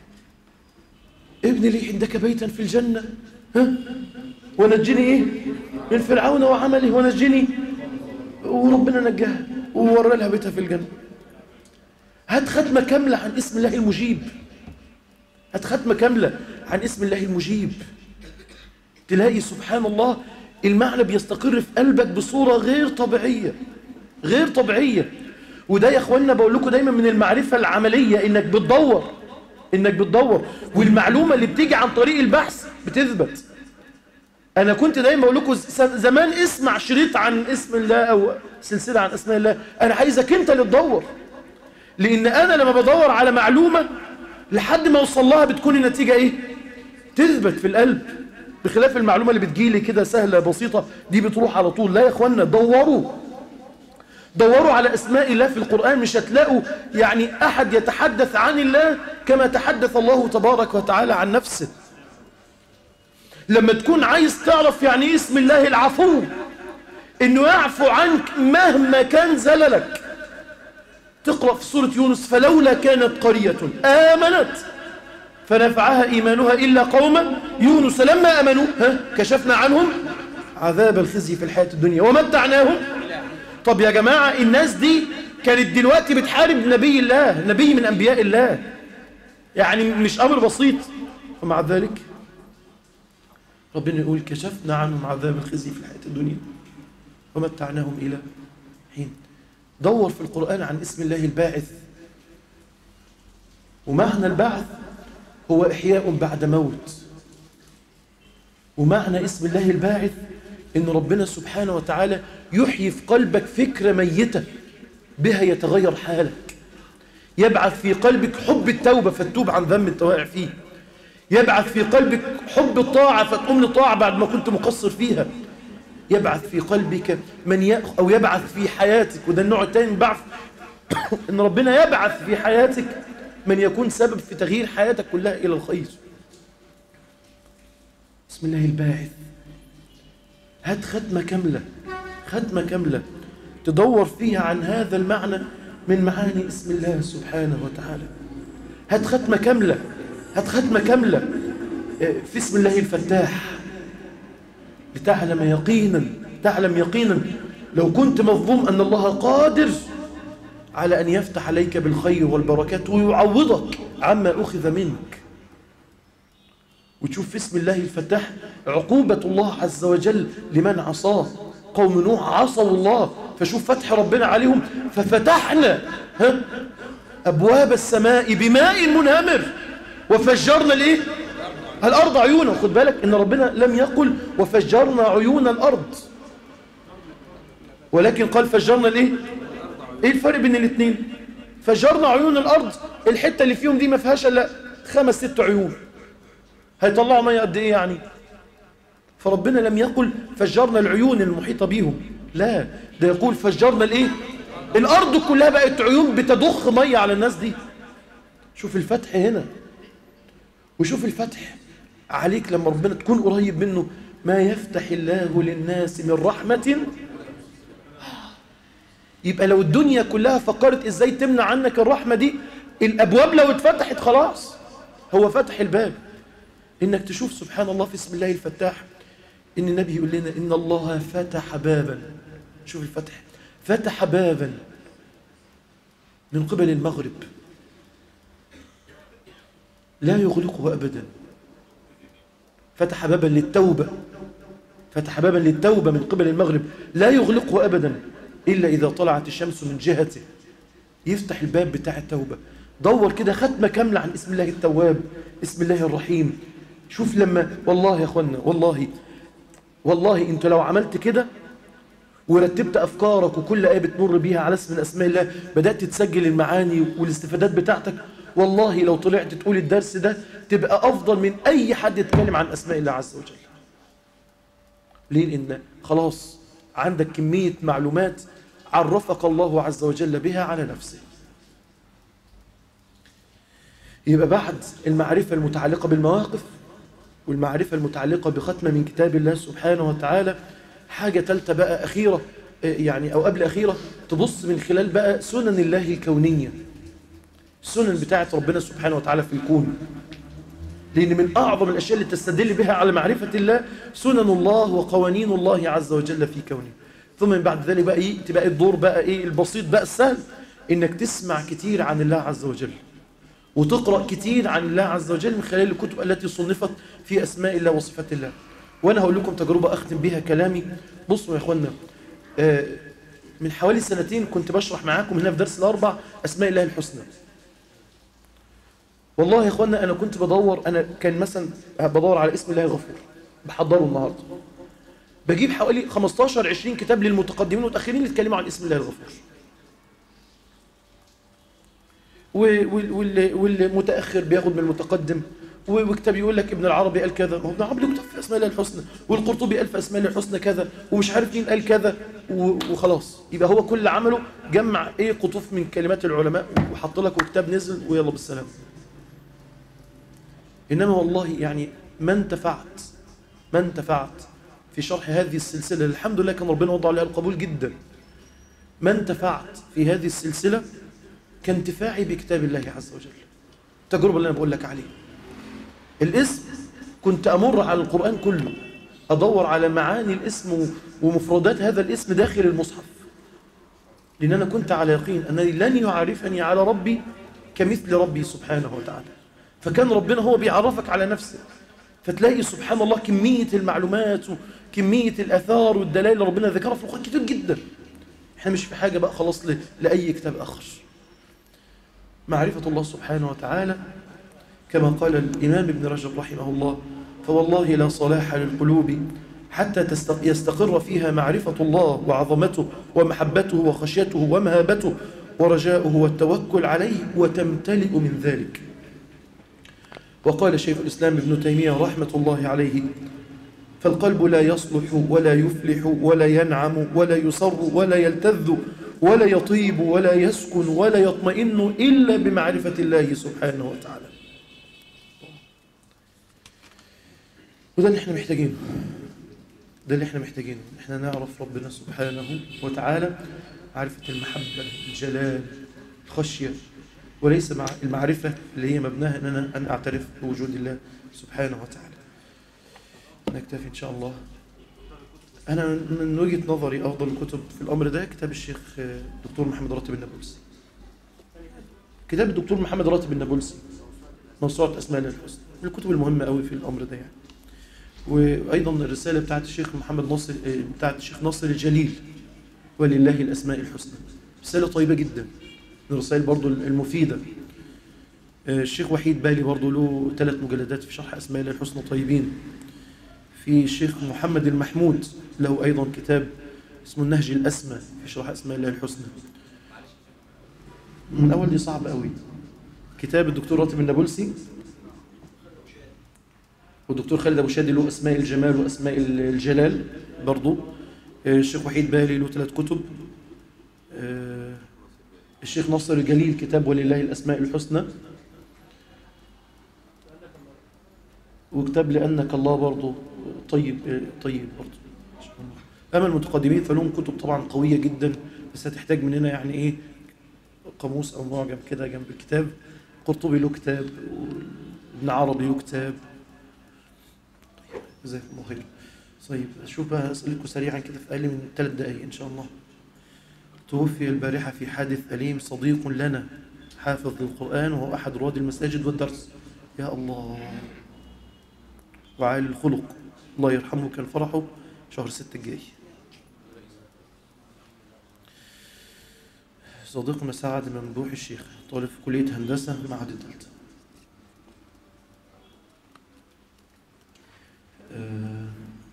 ابن لي عندك بيتا في الجنة ها ونجني ايه من فرعون وعمله ونجني وربنا نجاها وورى لها بيتها في الجنة هات ختمة كاملة عن اسم الله المجيب هات ختمة كاملة عن اسم الله المجيب تلاقي سبحان الله المعنى بيستقر في قلبك بصورة غير طبيعية غير طبيعية وده يا اخوانا بقول لكم دايما من المعرفة العملية انك بتدور انك بتدور والمعلومة اللي بتيجي عن طريق البحث بتثبت انا كنت دايما بقول لكم ز- زمان اسمع شريط عن اسم الله او سلسلة عن اسماء الله انا عايزك انت اللي تدور لان انا لما بدور على معلومة لحد ما اوصل لها بتكون النتيجة ايه تثبت في القلب بخلاف المعلومة اللي بتجيلي كده سهلة بسيطة دي بتروح على طول لا يا اخوانا دوروا دوروا على اسماء الله في القرآن مش هتلاقوا يعني احد يتحدث عن الله كما تحدث الله تبارك وتعالى عن نفسه لما تكون عايز تعرف يعني ايه اسم الله العفو انه يعفو عنك مهما كان زللك تقرأ في سورة يونس فلولا كانت قرية آمنت فنفعها إيمانها إلا قوم يونس لما أمنوا ها كشفنا عنهم عذاب الخزي في الحياة الدنيا ومتعناهم طب يا جماعة الناس دي كانت دلوقتي بتحارب نبي الله نبي من أنبياء الله يعني مش أمر بسيط ومع ذلك ربنا يقول كشفنا عنهم عذاب الخزي في الحياة الدنيا ومتعناهم إلى حين دور في القرآن عن اسم الله الباعث ومعنى البعث هو إحياء بعد موت ومعنى اسم الله الباعث إن ربنا سبحانه وتعالى يحيي في قلبك فكرة ميتة بها يتغير حالك يبعث في قلبك حب التوبة فتوب عن ذنب انت واقع فيه يبعث في قلبك حب الطاعة فتقوم لطاعة بعد ما كنت مقصر فيها يبعث في قلبك من يأخ أو يبعث في حياتك وده النوع الثاني من البعث إن ربنا يبعث في حياتك من يكون سبب في تغيير حياتك كلها إلى الخير بسم الله الباعث هات ختمة كاملة ختمة كاملة تدور فيها عن هذا المعنى من معاني اسم الله سبحانه وتعالى هات ختمة كاملة هات ختمة كاملة في اسم الله الفتاح لتعلم يقينا تعلم يقينا لو كنت مظلوم أن الله قادر على أن يفتح عليك بالخير والبركات ويعوضك عما أخذ منك وتشوف في اسم الله الفتاح عقوبة الله عز وجل لمن عصاه قوم نوح عصوا الله فشوف فتح ربنا عليهم ففتحنا ها أبواب السماء بماء منهمر وفجرنا الايه الأرض عيونا خد بالك إن ربنا لم يقل وفجرنا عيون الأرض ولكن قال فجرنا الايه ايه الفرق بين الاثنين فجرنا عيون الأرض الحتة اللي فيهم دي ما فيهاش الا خمس ست عيون هيطلعوا ميه قد ايه يعني فربنا لم يقل فجرنا العيون المحيطة بيهم لا ده يقول فجرنا الايه الأرض كلها بقت عيون بتضخ ميه على الناس دي شوف الفتح هنا وشوف الفتح عليك لما ربنا تكون قريب منه ما يفتح الله للناس من رحمة يبقى لو الدنيا كلها فكرت ازاي تمنع عنك الرحمة دي الأبواب لو اتفتحت خلاص هو فتح الباب إنك تشوف سبحان الله في اسم الله الفتاح إن النبي يقول لنا إن الله فتح بابا شوف الفتح فتح بابا من قبل المغرب لا يغلقه أبدا فتح بابا للتوبة فتح بابا للتوبة من قبل المغرب لا يغلقه أبدا إلا إذا طلعت الشمس من جهته يفتح الباب بتاع التوبة دور كده ختمة كاملة عن اسم الله التواب اسم الله الرحيم شوف لما والله يا اخوانا والله والله انت لو عملت كده ورتبت افكارك وكل ايه بتمر بيها على اسم من اسماء الله بدات تسجل المعاني والاستفادات بتاعتك والله لو طلعت تقول الدرس ده تبقى افضل من اي حد يتكلم عن اسماء الله عز وجل ليه لان خلاص عندك كميه معلومات عرفك الله عز وجل بها على نفسه يبقى بعد المعرفة المتعلقة بالمواقف والمعرفة المتعلقة بختمة من كتاب الله سبحانه وتعالى حاجة تالتة بقى أخيرة يعني أو قبل أخيرة تبص من خلال بقى سنن الله الكونية السنن بتاعت ربنا سبحانه وتعالى في الكون لأن من أعظم الأشياء اللي تستدل بها على معرفة الله سنن الله وقوانين الله عز وجل في كونه ثم من بعد ذلك بقى إيه تبقى الدور بقى إيه البسيط بقى السهل إنك تسمع كتير عن الله عز وجل وتقرأ كتير عن الله عز وجل من خلال الكتب التي صنفت في أسماء الله وصفات الله وأنا هقول لكم تجربة أختم بها كلامي بصوا يا أخوانا آه من حوالي سنتين كنت بشرح معاكم هنا في درس الأربع أسماء الله الحسنى والله يا أخوانا أنا كنت بدور أنا كان مثلا بدور على اسم الله الغفور بحضره النهاردة بجيب حوالي 15 20 كتاب للمتقدمين والمتأخرين اللي اتكلموا عن اسم الله الغفور والمتأخر بياخد من المتقدم وكتاب يقول لك ابن العربي قال كذا ما هو ابن العربي كتب في اسماء الله الحسنى والقرطبي قال في اسماء الله الحسنى كذا ومش عارف مين قال كذا وخلاص يبقى هو كل عمله جمع ايه قطوف من كلمات العلماء وحط لك كتاب نزل ويلا بالسلام انما والله يعني ما انتفعت ما انتفعت في شرح هذه السلسله الحمد لله كان ربنا وضع عليها القبول جدا ما انتفعت في هذه السلسله كانتفاعي بكتاب الله عز وجل التجربة اللي أنا بقول لك عليها الاسم كنت أمر على القرآن كله أدور على معاني الاسم ومفردات هذا الاسم داخل المصحف لأن أنا كنت على يقين أنني لن يعرفني على ربي كمثل ربي سبحانه وتعالى فكان ربنا هو بيعرفك على نفسه فتلاقي سبحان الله كمية المعلومات وكمية الأثار والدلائل اللي ربنا ذكرها في القرآن كتير جدا احنا مش في حاجة بقى خلاص لأي كتاب آخر معرفة الله سبحانه وتعالى كما قال الإمام ابن رجب رحمه الله فوالله لا صلاح للقلوب حتى يستقر فيها معرفة الله وعظمته ومحبته وخشيته ومهابته ورجاؤه والتوكل عليه وتمتلئ من ذلك وقال شيخ الإسلام ابن تيمية رحمة الله عليه فالقلب لا يصلح ولا يفلح ولا ينعم ولا يصر ولا يلتذ ولا يطيب ولا يسكن ولا يطمئن إلا بمعرفة الله سبحانه وتعالى وده اللي احنا محتاجينه ده اللي احنا محتاجينه احنا نعرف ربنا سبحانه وتعالى معرفة المحبة الجلال الخشية وليس مع المعرفة اللي هي مبناها ان انا ان اعترف بوجود الله سبحانه وتعالى نكتفي ان شاء الله أنا من وجهة نظري أفضل الكتب في الأمر ده كتاب الشيخ الدكتور محمد راتب النابلسي كتاب الدكتور محمد راتب النابلسي موسوعة أسماء الله الحسنى من الكتب المهمة قوي في الأمر ده يعني وأيضا الرسالة بتاعت الشيخ محمد ناصر بتاعت الشيخ ناصر الجليل ولله الأسماء الحسنى رسالة طيبة جدا من الرسائل برضو المفيدة الشيخ وحيد بالي برضو له ثلاث مجلدات في شرح أسماء الله الحسنى طيبين في الشيخ محمد المحمود له أيضا كتاب اسمه النهج الأسمى في شرح أسماء الله الحسنى من الأول دي صعب قوي كتاب الدكتور راتب النابلسي والدكتور خالد أبو شادي له أسماء الجمال وأسماء الجلال برضو الشيخ وحيد بالي له ثلاث كتب الشيخ ناصر الجليل كتاب ولله الأسماء الحسنى وكتاب لأنك الله برضو طيب طيب برضو أما المتقدمين فلهم كتب طبعا قوية جدا بس هتحتاج مننا يعني إيه قاموس أو معجم كده جنب الكتاب قرطبي له كتاب ابن عربي له كتاب جزاكم الله خير طيب شوف بقى أسألكم سريعا كده في أقل من ثلاث دقايق إن شاء الله توفي البارحة في حادث أليم صديق لنا حافظ للقرآن وهو أحد رواد المساجد والدرس يا الله وعالي الخلق الله يرحمه كان فرحه شهر ستة الجاي صديقنا سعد ممدوح الشيخ طالب في كلية هندسة معهد الدلتا آه،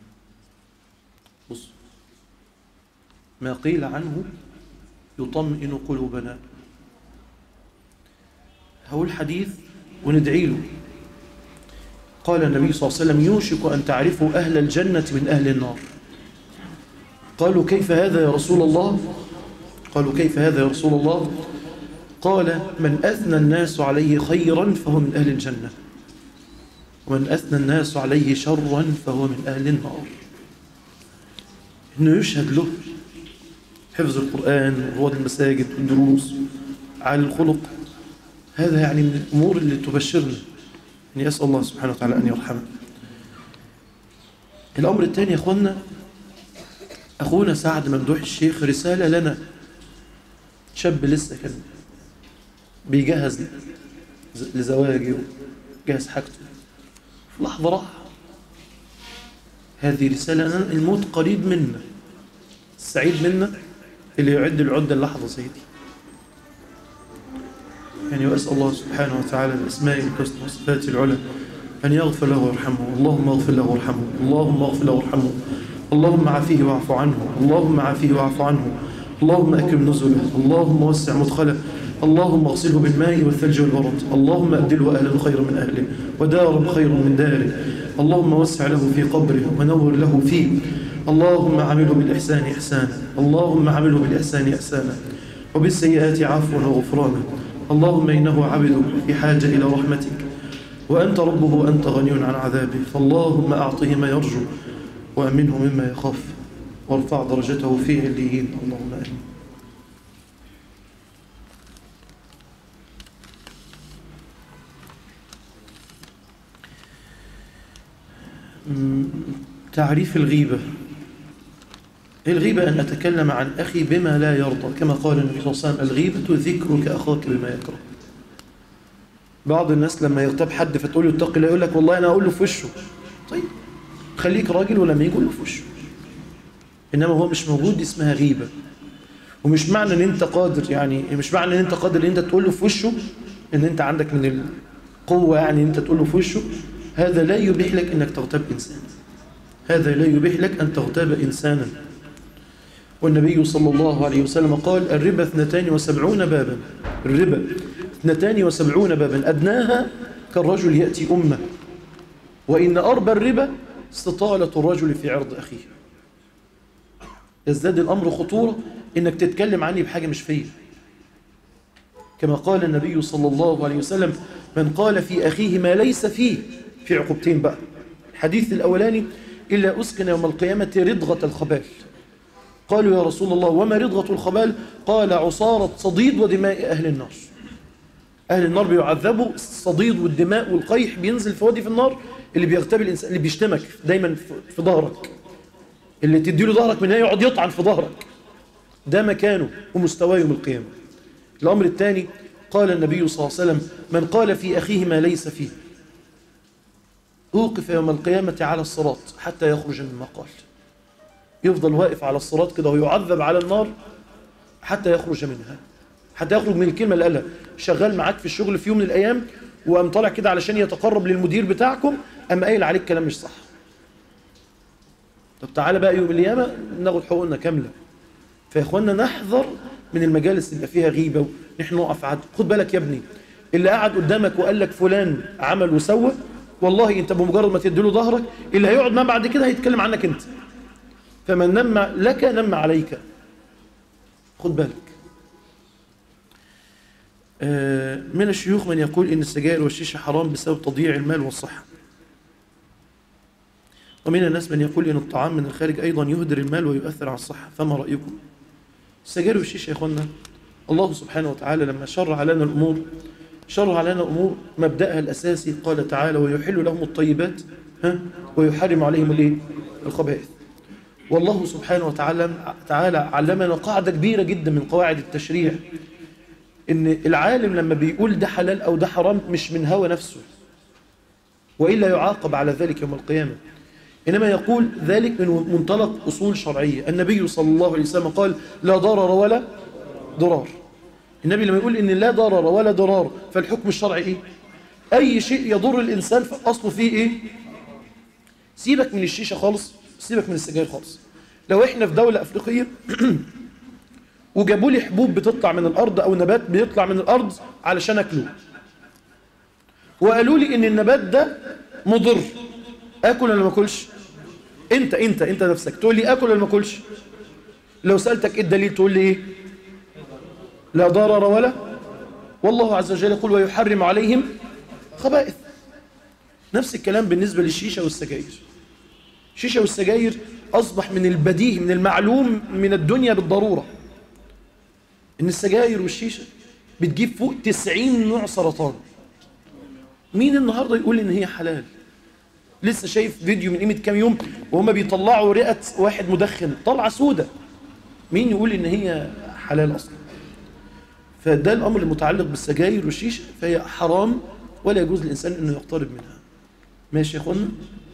بص ما قيل عنه يطمئن قلوبنا هقول حديث وندعي له قال النبي صلى الله عليه وسلم يوشك أن تعرفوا أهل الجنة من أهل النار قالوا كيف هذا يا رسول الله قالوا كيف هذا يا رسول الله قال من أثنى الناس عليه خيرا فهو من أهل الجنة ومن أثنى الناس عليه شرا فهو من أهل النار إنه يشهد له حفظ القرآن ورواد المساجد والدروس على الخلق هذا يعني من الأمور اللي تبشرنا يعني أسأل الله سبحانه وتعالى أن يرحمه الأمر الثاني يا أخوانا أخونا سعد ممدوح الشيخ رسالة لنا شاب لسه كان بيجهز لزواجه وجهز حاجته في لحظة راح هذه رسالة لنا الموت قريب منا السعيد منا اللي يعد العدة اللحظة زي دي يعني وأسأل الله سبحانه وتعالى بأسمائه الحسنى وصفاته العلى أن يغفر له ويرحمه اللهم اغفر له وارحمه اللهم اغفر له وارحمه اللهم عافيه واعف عنه اللهم عافيه واعف عنه اللهم أكرم نزله اللهم وسع مدخله اللهم اغسله بالماء والثلج والبرد اللهم أبدله أهلا خيرا من أهله ودارا خيرا من داره اللهم وسع له في قبره ونور له فيه اللهم عمله بالإحسان إحسانا اللهم عمله بالإحسان إحسانا وبالسيئات عفوا وغفرانا اللهم إنه عبد في حاجة إلى رحمتك وأنت ربه وأنت غني عن عذابه فاللهم أعطه ما يرجو وأمنه مما يخاف وارفع درجته في عليين اللهم آمين تعريف الغيبة الغيبة أن أتكلم عن أخي بما لا يرضى كما قال النبي صلى الله عليه وسلم الغيبة ذكرك أخاك بما يكره بعض الناس لما يغتاب حد فتقول له اتق الله يقول لك والله أنا أقول له في وشه طيب خليك راجل ولما يقول له في وشه إنما هو مش موجود دي اسمها غيبة ومش معنى ان انت قادر يعني مش معنى ان انت قادر ان انت تقول له في وشه ان انت عندك من القوة يعني ان انت تقول له في وشه هذا لا يبيح لك انك تغتاب انسان هذا لا يبيح لك ان تغتاب انسانا والنبي صلى الله عليه وسلم قال الربا اثنتان وسبعون بابا الربا اثنتان وسبعون بابا أدناها كالرجل يأتي أمه وإن أربى الربا استطالة الرجل في عرض أخيه يزداد الأمر خطورة إنك تتكلم عني بحاجة مش فيه كما قال النبي صلى الله عليه وسلم من قال في أخيه ما ليس فيه في عقوبتين بقى الحديث الأولاني إلا أسكن يوم القيامة رضغة الخبال قالوا يا رسول الله وما رضغة الخبال قال عصارة صديد ودماء أهل النار أهل النار بيعذبوا الصديد والدماء والقيح بينزل في وادي في النار اللي بيغتاب الإنسان اللي بيشتمك دايما في ظهرك اللي تديله ظهرك من هنا يقعد يطعن في ظهرك ده مكانه ومستواه يوم القيامة الأمر الثاني قال النبي صلى الله عليه وسلم من قال في أخيه ما ليس فيه أوقف يوم القيامة على الصراط حتى يخرج مما قال يفضل واقف على الصراط كده ويعذب على النار حتى يخرج منها حتى يخرج من الكلمة اللي قالها شغال معاك في الشغل في يوم من الأيام وقام طالع كده علشان يتقرب للمدير بتاعكم قام قايل عليك كلام مش صح طب تعالى بقى يوم القيامة ناخد حقوقنا كاملة فيا اخوانا نحذر من المجالس اللي فيها غيبة ونحن نقف عد خد بالك يا ابني اللي قاعد قدامك وقال لك فلان عمل وسوى والله انت بمجرد ما تديله ظهرك اللي هيقعد معاه بعد كده هيتكلم عنك انت فمن نم لك نم عليك خد بالك من الشيوخ من يقول إن السجائر والشيشة حرام بسبب تضييع المال والصحة ومن الناس من يقول إن الطعام من الخارج أيضا يهدر المال ويؤثر على الصحة فما رأيكم السجائر والشيشة يا أخوانا الله سبحانه وتعالى لما شرع لنا الأمور شرع لنا أمور مبدأها الأساسي قال تعالى ويحل لهم الطيبات ها ويحرم عليهم الايه الخبائث والله سبحانه وتعالى تعالى علمنا قاعدة كبيرة جدا من قواعد التشريع ان العالم لما بيقول ده حلال او ده حرام مش من هوى نفسه وإلا يعاقب على ذلك يوم القيامة إنما يقول ذلك من منطلق أصول شرعية النبي صلى الله عليه وسلم قال لا ضرر ولا ضرار النبي لما يقول إن لا ضرر ولا ضرار فالحكم الشرعي إيه أي شيء يضر الإنسان فأصله فيه إيه سيبك من الشيشة خالص سيبك من السجاير خالص لو إحنا في دولة أفريقية وجابوا لي حبوب بتطلع من الأرض أو نبات بيطلع من الأرض علشان أكله وقالوا لي إن النبات ده مضر أكل ولا ما أكلش أنت أنت أنت نفسك تقول لي أكل ولا ما أكلش لو سألتك إيه الدليل تقول لي إيه لا ضرر ولا والله عز وجل يقول ويحرم عليهم خبائث نفس الكلام بالنسبة للشيشة والسجاير الشيشة والسجاير أصبح من البديهي من المعلوم من الدنيا بالضرورة إن السجاير والشيشة بتجيب فوق 90 نوع سرطان مين النهاردة يقول إن هي حلال لسه شايف فيديو من قيمة كام يوم وهم بيطلعوا رئة واحد مدخن طلعة سودة مين يقول إن هي حلال أصلا فده الأمر المتعلق بالسجاير والشيشة فهي حرام ولا يجوز للإنسان أنه يقترب منها ماشي يا أخوانا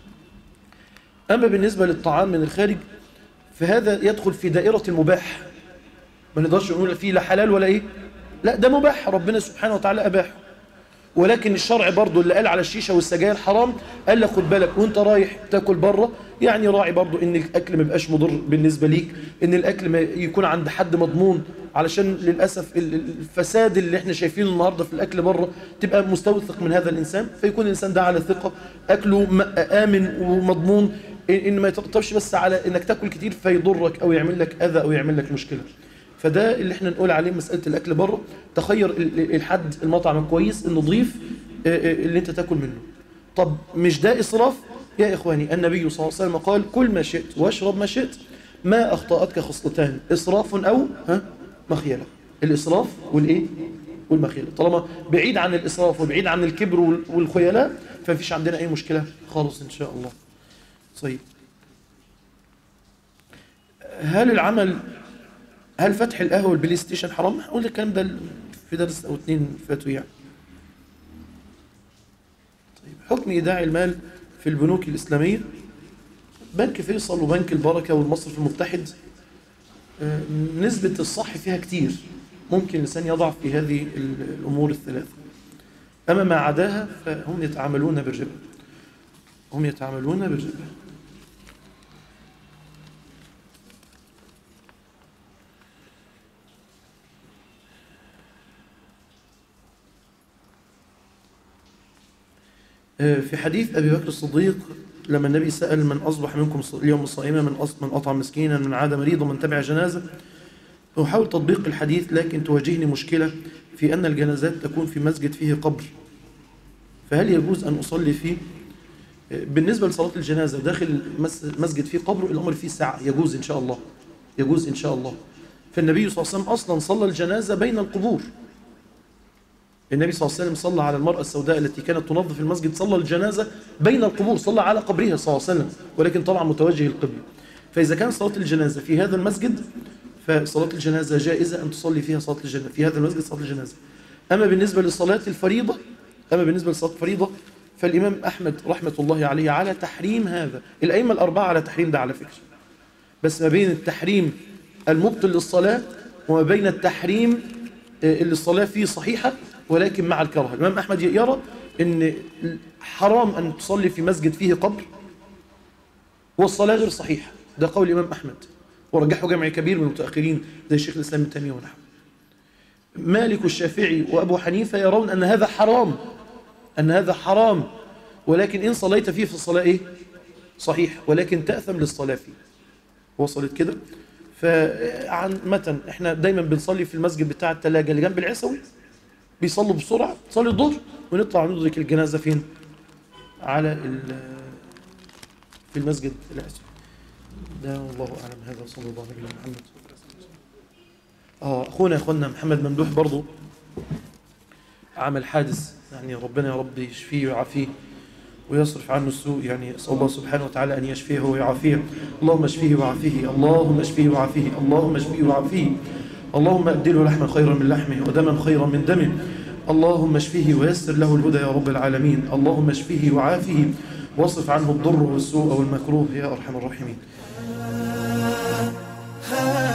أما بالنسبة للطعام من الخارج فهذا يدخل في دائرة المباح ما نقدرش نقول فيه لا حلال ولا إيه لا ده مباح ربنا سبحانه وتعالى أباحه ولكن الشرع برضو اللي قال على الشيشة والسجاير حرام قال لك خد بالك وانت رايح تاكل بره يعني راعي برضو ان الاكل ما يبقاش مضر بالنسبة ليك ان الاكل ما يكون عند حد مضمون علشان للأسف الفساد اللي احنا شايفينه النهاردة في الاكل بره تبقى مستوثق من هذا الانسان فيكون الانسان ده على ثقة اكله امن ومضمون ان ما يترتبش بس على انك تاكل كتير فيضرك او يعمل لك اذى او يعمل لك مشكلة فده اللي احنا نقول عليه مسألة الأكل بره تخير الحد المطعم الكويس النظيف اللي انت تاكل منه طب مش ده إسراف يا إخواني النبي صلى الله عليه وسلم قال كل ما شئت واشرب ما شئت ما أخطأتك خصلتان إسراف أو ها مخيلة الإسراف والإيه والمخيلة طالما بعيد عن الإسراف وبعيد عن الكبر والخيلاء فمفيش عندنا أي مشكلة خالص إن شاء الله طيب هل العمل هل فتح القهوة والبلاي ستيشن حرام؟ هقول الكلام ده في درس أو اتنين فاتوا يعني. طيب حكم إيداع المال في البنوك الإسلامية بنك فيصل وبنك البركة والمصرف المتحد نسبة الصح فيها كتير ممكن الإنسان يضع في هذه الأمور الثلاثة أما ما عداها فهم يتعاملون بالربا هم يتعاملون بالربا في حديث أبي بكر الصديق لما النبي سأل من أصبح منكم اليوم صائما من من أطعم مسكينا من عاد مريضا من تبع جنازة أحاول تطبيق الحديث لكن تواجهني مشكلة في أن الجنازات تكون في مسجد فيه قبر فهل يجوز أن أصلي فيه بالنسبة لصلاة الجنازة داخل مسجد فيه قبر الأمر فيه ساعة يجوز إن شاء الله يجوز إن شاء الله فالنبي صلى الله عليه وسلم أصلا صلى الجنازة بين القبور النبي صلى الله عليه وسلم صلى على المرأة السوداء التي كانت تنظف المسجد صلى الجنازة بين القبور صلى على قبرها صلى الله عليه وسلم ولكن طبعا متوجه القبلة فإذا كان صلاة الجنازة في هذا المسجد فصلاة الجنازة جائزة أن تصلي فيها صلاة الجنازة في هذا المسجد صلاة الجنازة أما بالنسبة لصلاة الفريضة أما بالنسبة لصلاة الفريضة فالإمام أحمد رحمة الله عليه على تحريم هذا الأئمة الأربعة على تحريم ده على فكرة بس ما بين التحريم المبطل للصلاة وما بين التحريم اللي الصلاة فيه صحيحة ولكن مع الكراهه الإمام أحمد يرى أن حرام أن تصلي في مسجد فيه قبر والصلاة غير صحيحة ده قول الإمام أحمد ورجحه جمع كبير من المتأخرين زي الشيخ الإسلام ابن تيمية ونحوه مالك والشافعي وأبو حنيفة يرون أن هذا حرام أن هذا حرام ولكن إن صليت فيه في الصلاة إيه؟ صحيح ولكن تأثم للصلاة فيه وصلت كده فعن متن احنا دايما بنصلي في المسجد بتاع التلاجة اللي جنب العسوي بيصلوا بسرعة تصلي الظهر ونطلع ندرك الجنازة فين على في المسجد العسوي ده والله أعلم هذا صلى الله عليه محمد اه اخونا يا اخونا محمد ممدوح برضو عمل حادث يعني ربنا يا رب يشفيه ويعافيه ويصرف عنه السوء يعني أسأل الله سبحانه وتعالى أن يشفيه ويعافيه اللهم اشفيه وعافيه اللهم اشفيه وعافيه اللهم اشفيه وعافيه اللهم أبدله لحما خيرا من لحمه ودما خيرا من دمه اللهم اشفيه ويسر له الهدى يا رب العالمين اللهم اشفيه وعافيه واصرف عنه الضر والسوء والمكروه يا أرحم الراحمين